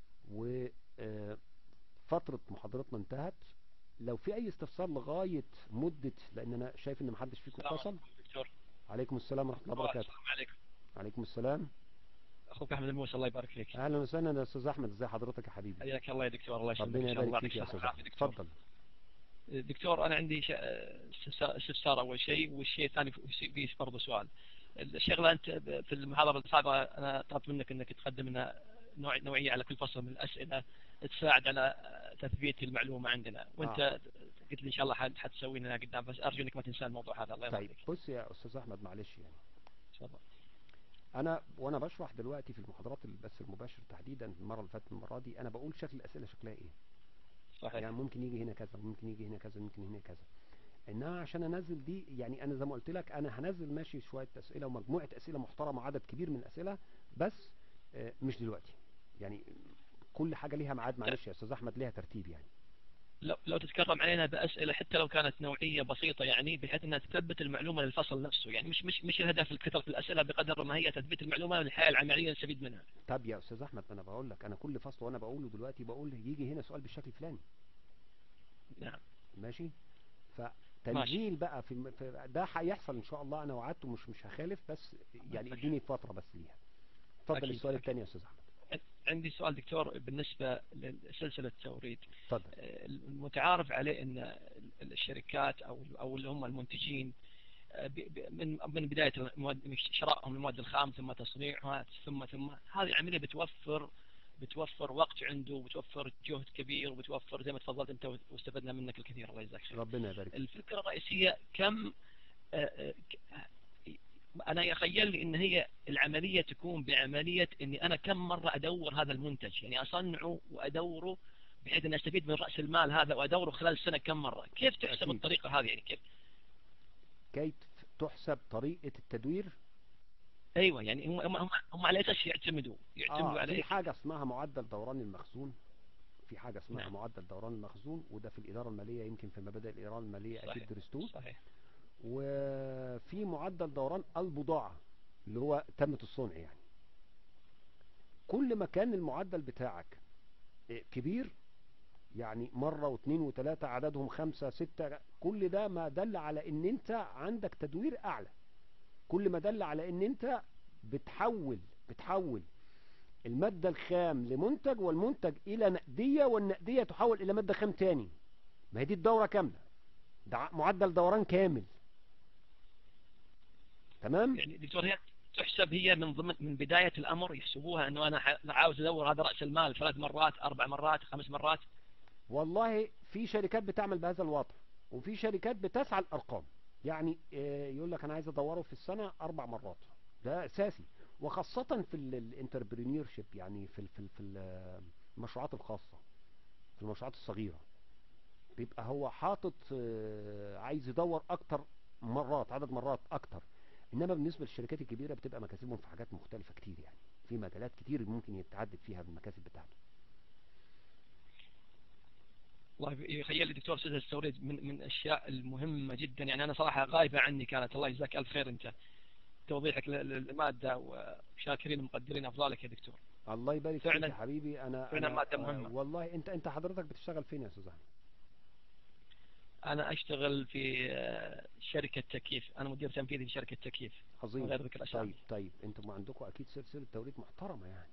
وفترة محاضرتنا انتهت لو في اي استفسار لغاية مدة لان انا شايف ان محدش فيكم السلام اتصل عليكم دكتور عليكم السلام ورحمة الله وبركاته السلام عليكم عليكم السلام اخوك احمد الموسى الله يبارك فيك اهلا وسهلا يا استاذ احمد ازي حضرتك يا حبيبي حياك الله يا دكتور الله يسلمك ربنا إن شاء الله يبارك فيك يا يعطيك استاذ الصحة احمد والعافية دكتور. اتفضل دكتور انا عندي ش- استفسار استفسار اول شيء والشيء الثاني في في برضه سؤال الشغله انت في المحاضره السابقه انا طلبت منك انك تقدم لنا نوع نوعيه على كل فصل من الاسئله تساعد على تثبيت المعلومه عندنا وانت آه. قلت لي ان شاء الله حت- حتسوي لنا قدام بس ارجو انك ما تنسى الموضوع هذا الله يرضى طيب عليك بص يا استاذ احمد معلش يعني تفضل انا وانا بشرح دلوقتي في المحاضرات البث المباشر تحديدا المره اللي فاتت المره دي انا بقول شكل الاسئله شكلها ايه صحيح يعني ممكن يجي هنا كذا ممكن يجي هنا كذا ممكن هنا كذا انما عشان انزل دي يعني انا زي ما قلت لك انا هنزل ماشي شويه اسئله ومجموعه اسئله محترمه عدد كبير من الاسئله بس آه، مش دلوقتي يعني كل حاجه ليها ميعاد معلش يا استاذ احمد ليها ترتيب يعني لو لو تتكرم علينا باسئله حتى لو كانت نوعيه بسيطه يعني بحيث انها تثبت المعلومه للفصل نفسه يعني مش مش مش الهدف كثره الاسئله بقدر ما هي تثبيت المعلومه للحياه العمليه نستفيد منها طب يا استاذ احمد انا بقول لك انا كل فصل وانا بقوله دلوقتي بقول يجي هنا سؤال بالشكل الفلاني نعم ماشي فتنزيل بقى في, الم- في ده هيحصل ان شاء الله انا وعدته مش مش هخالف بس يعني أكيد. اديني فتره بس ليها اتفضل أكيد، السؤال أكيد. الثاني يا استاذ احمد عندي سؤال دكتور بالنسبه لسلسله التوريد اتفضل المتعارف عليه ان الشركات او او اللي هم المنتجين ب- ب- من من بدايه المواد شرائهم المواد الخام ثم تصنيعها ثم ثم هذه عمليه بتوفر بتوفر وقت عنده وبتوفر جهد كبير وبتوفر زي ما تفضلت انت واستفدنا منك الكثير الله يجزاك خير. ربنا يبارك فيك. الفكره الرئيسيه كم آه، آه، ك- انا يخيل لي ان هي العمليه تكون بعمليه اني انا كم مره ادور هذا المنتج يعني اصنعه وادوره بحيث اني استفيد من راس المال هذا وادوره خلال السنه كم مره كيف تحسب أكيد. الطريقه هذه يعني كيف كيف تحسب طريقه التدوير ايوه يعني هم هم هم, هم على اساس يعتمدوا يعتمدوا اه في على حاجه اسمها معدل دوران المخزون في حاجه اسمها نعم. معدل دوران المخزون وده في الاداره الماليه يمكن في مبادئ الاداره الماليه صحيح. اكيد درستوه صحيح وفي معدل دوران البضاعة اللي هو تمت الصنع يعني كل ما كان المعدل بتاعك إيه، كبير يعني مرة واثنين وثلاثة عددهم خمسة ستة كل ده ما دل على ان انت عندك تدوير اعلى كل ما دل على ان انت بتحول بتحول المادة الخام لمنتج والمنتج الى نقدية والنقدية تحول الى مادة خام تاني ما هي دي الدورة كاملة ده ع- معدل دوران كامل تمام يعني دكتور هي تحسب هي من ضمن من بدايه الامر يحسبوها انه انا ح- عاوز ادور هذا راس المال ثلاث مرات اربع مرات خمس مرات والله في شركات بتعمل بهذا الوضع وفي شركات بتسعى الارقام يعني آه، يقول لك انا عايز ادوره في السنه اربع مرات ده اساسي وخاصه في الانتربرينيور شيب يعني في ال- في ال- في ال- المشروعات الخاصه في المشروعات الصغيره بيبقى هو حاطط آه، عايز يدور اكتر مرات عدد مرات اكتر انما بالنسبه للشركات الكبيره بتبقى مكاسبهم في حاجات مختلفه كتير يعني في مجالات كتير ممكن يتعدد فيها المكاسب بتاعته الله يخيل لي دكتور سلسله التوريد من من الاشياء المهمه جدا يعني انا صراحه غايبه عني كانت الله يجزاك الف خير انت توضيحك لل- للماده وشاكرين ومقدرين افضالك يا دكتور الله يبارك فيك فعلاً- يا حبيبي انا فعلاً أنا مادة آه، مهمة. والله انت انت حضرتك بتشتغل فين يا استاذ احمد انا اشتغل في آه، شركه تكييف انا مدير تنفيذي في شركه تكييف عظيم من غير ذكر اسامي طيب طيب انتم عندكم اكيد سلسله توريد محترمه يعني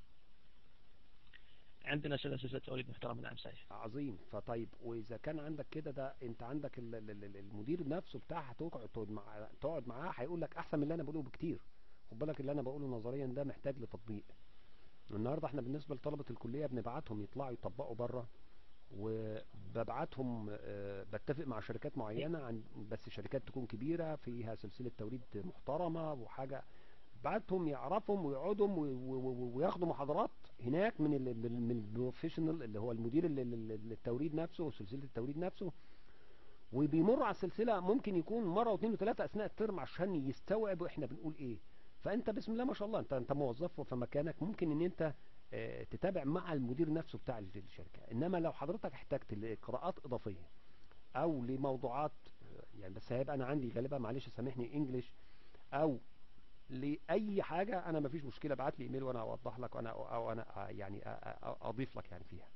عندنا سلسله توريد محترمه نعم صحيح عظيم فطيب واذا كان عندك كده ده انت عندك ال- ال- ال- المدير نفسه بتاعها تقعد تقعد مع تقعد معاه هيقول لك احسن من اللي انا بقوله بكتير خد بالك اللي انا بقوله نظريا ده محتاج لتطبيق النهارده احنا بالنسبه لطلبه الكليه بنبعتهم يطلعوا يطبقوا بره وببعتهم آه، بتفق مع شركات معينه عن بس شركات تكون كبيره فيها سلسله توريد محترمه وحاجه بعتهم يعرفهم ويقعدهم و- و- و- وياخدوا محاضرات هناك من ال من من البروفيشنال اللي هو المدير ال- ال- ال- التوريد نفسه وسلسله التوريد نفسه وبيمر على السلسله ممكن يكون مره واثنين وثلاثه اثناء الترم عشان يستوعب احنا بنقول ايه فانت بسم الله ما شاء الله انت انت موظف في مكانك ممكن ان انت آه، تتابع مع المدير نفسه بتاع الشركه انما لو حضرتك احتجت لقراءات اضافيه او لموضوعات آه، يعني بس هيبقى انا عندي غالبا معلش سامحني انجليش او لاي حاجه انا مفيش مشكله ابعت لي ايميل وانا اوضح لك وانا او انا آه، يعني آه، آه، اضيف لك يعني فيها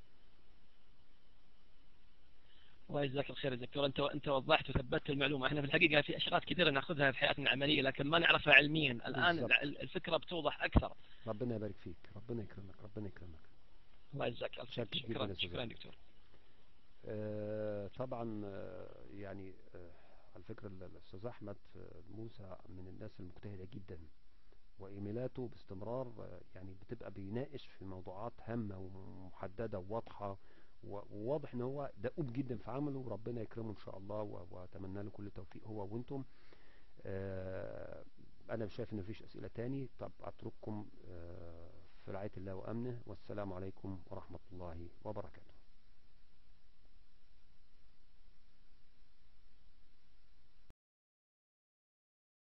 الله يجزاك الخير يا دكتور انت انت وضحت وثبتت المعلومه احنا في الحقيقه في اشياء كثيره ناخذها في حياتنا العمليه لكن ما نعرفها علميا الان بالضبط. الع- الفكره بتوضح اكثر ربنا يبارك فيك ربنا يكرمك ربنا يكرمك الله يجزاك الف شاكر خير جداً شكرا يا أستاذ شكرا علي. دكتور آه، طبعا آه، يعني آه، على فكرة ال- الأستاذ أحمد آه، موسى من الناس المجتهدة جدا وإيميلاته باستمرار آه، يعني بتبقى بيناقش في موضوعات هامة ومحددة وواضحة و- وواضح إن هو دؤوب جدا في عمله وربنا يكرمه إن شاء الله و- وأتمنى له كل التوفيق هو وأنتم آه، أنا شايف إن مفيش أسئلة تاني طب أترككم آه، في رعاية الله وأمنه والسلام عليكم ورحمة الله وبركاته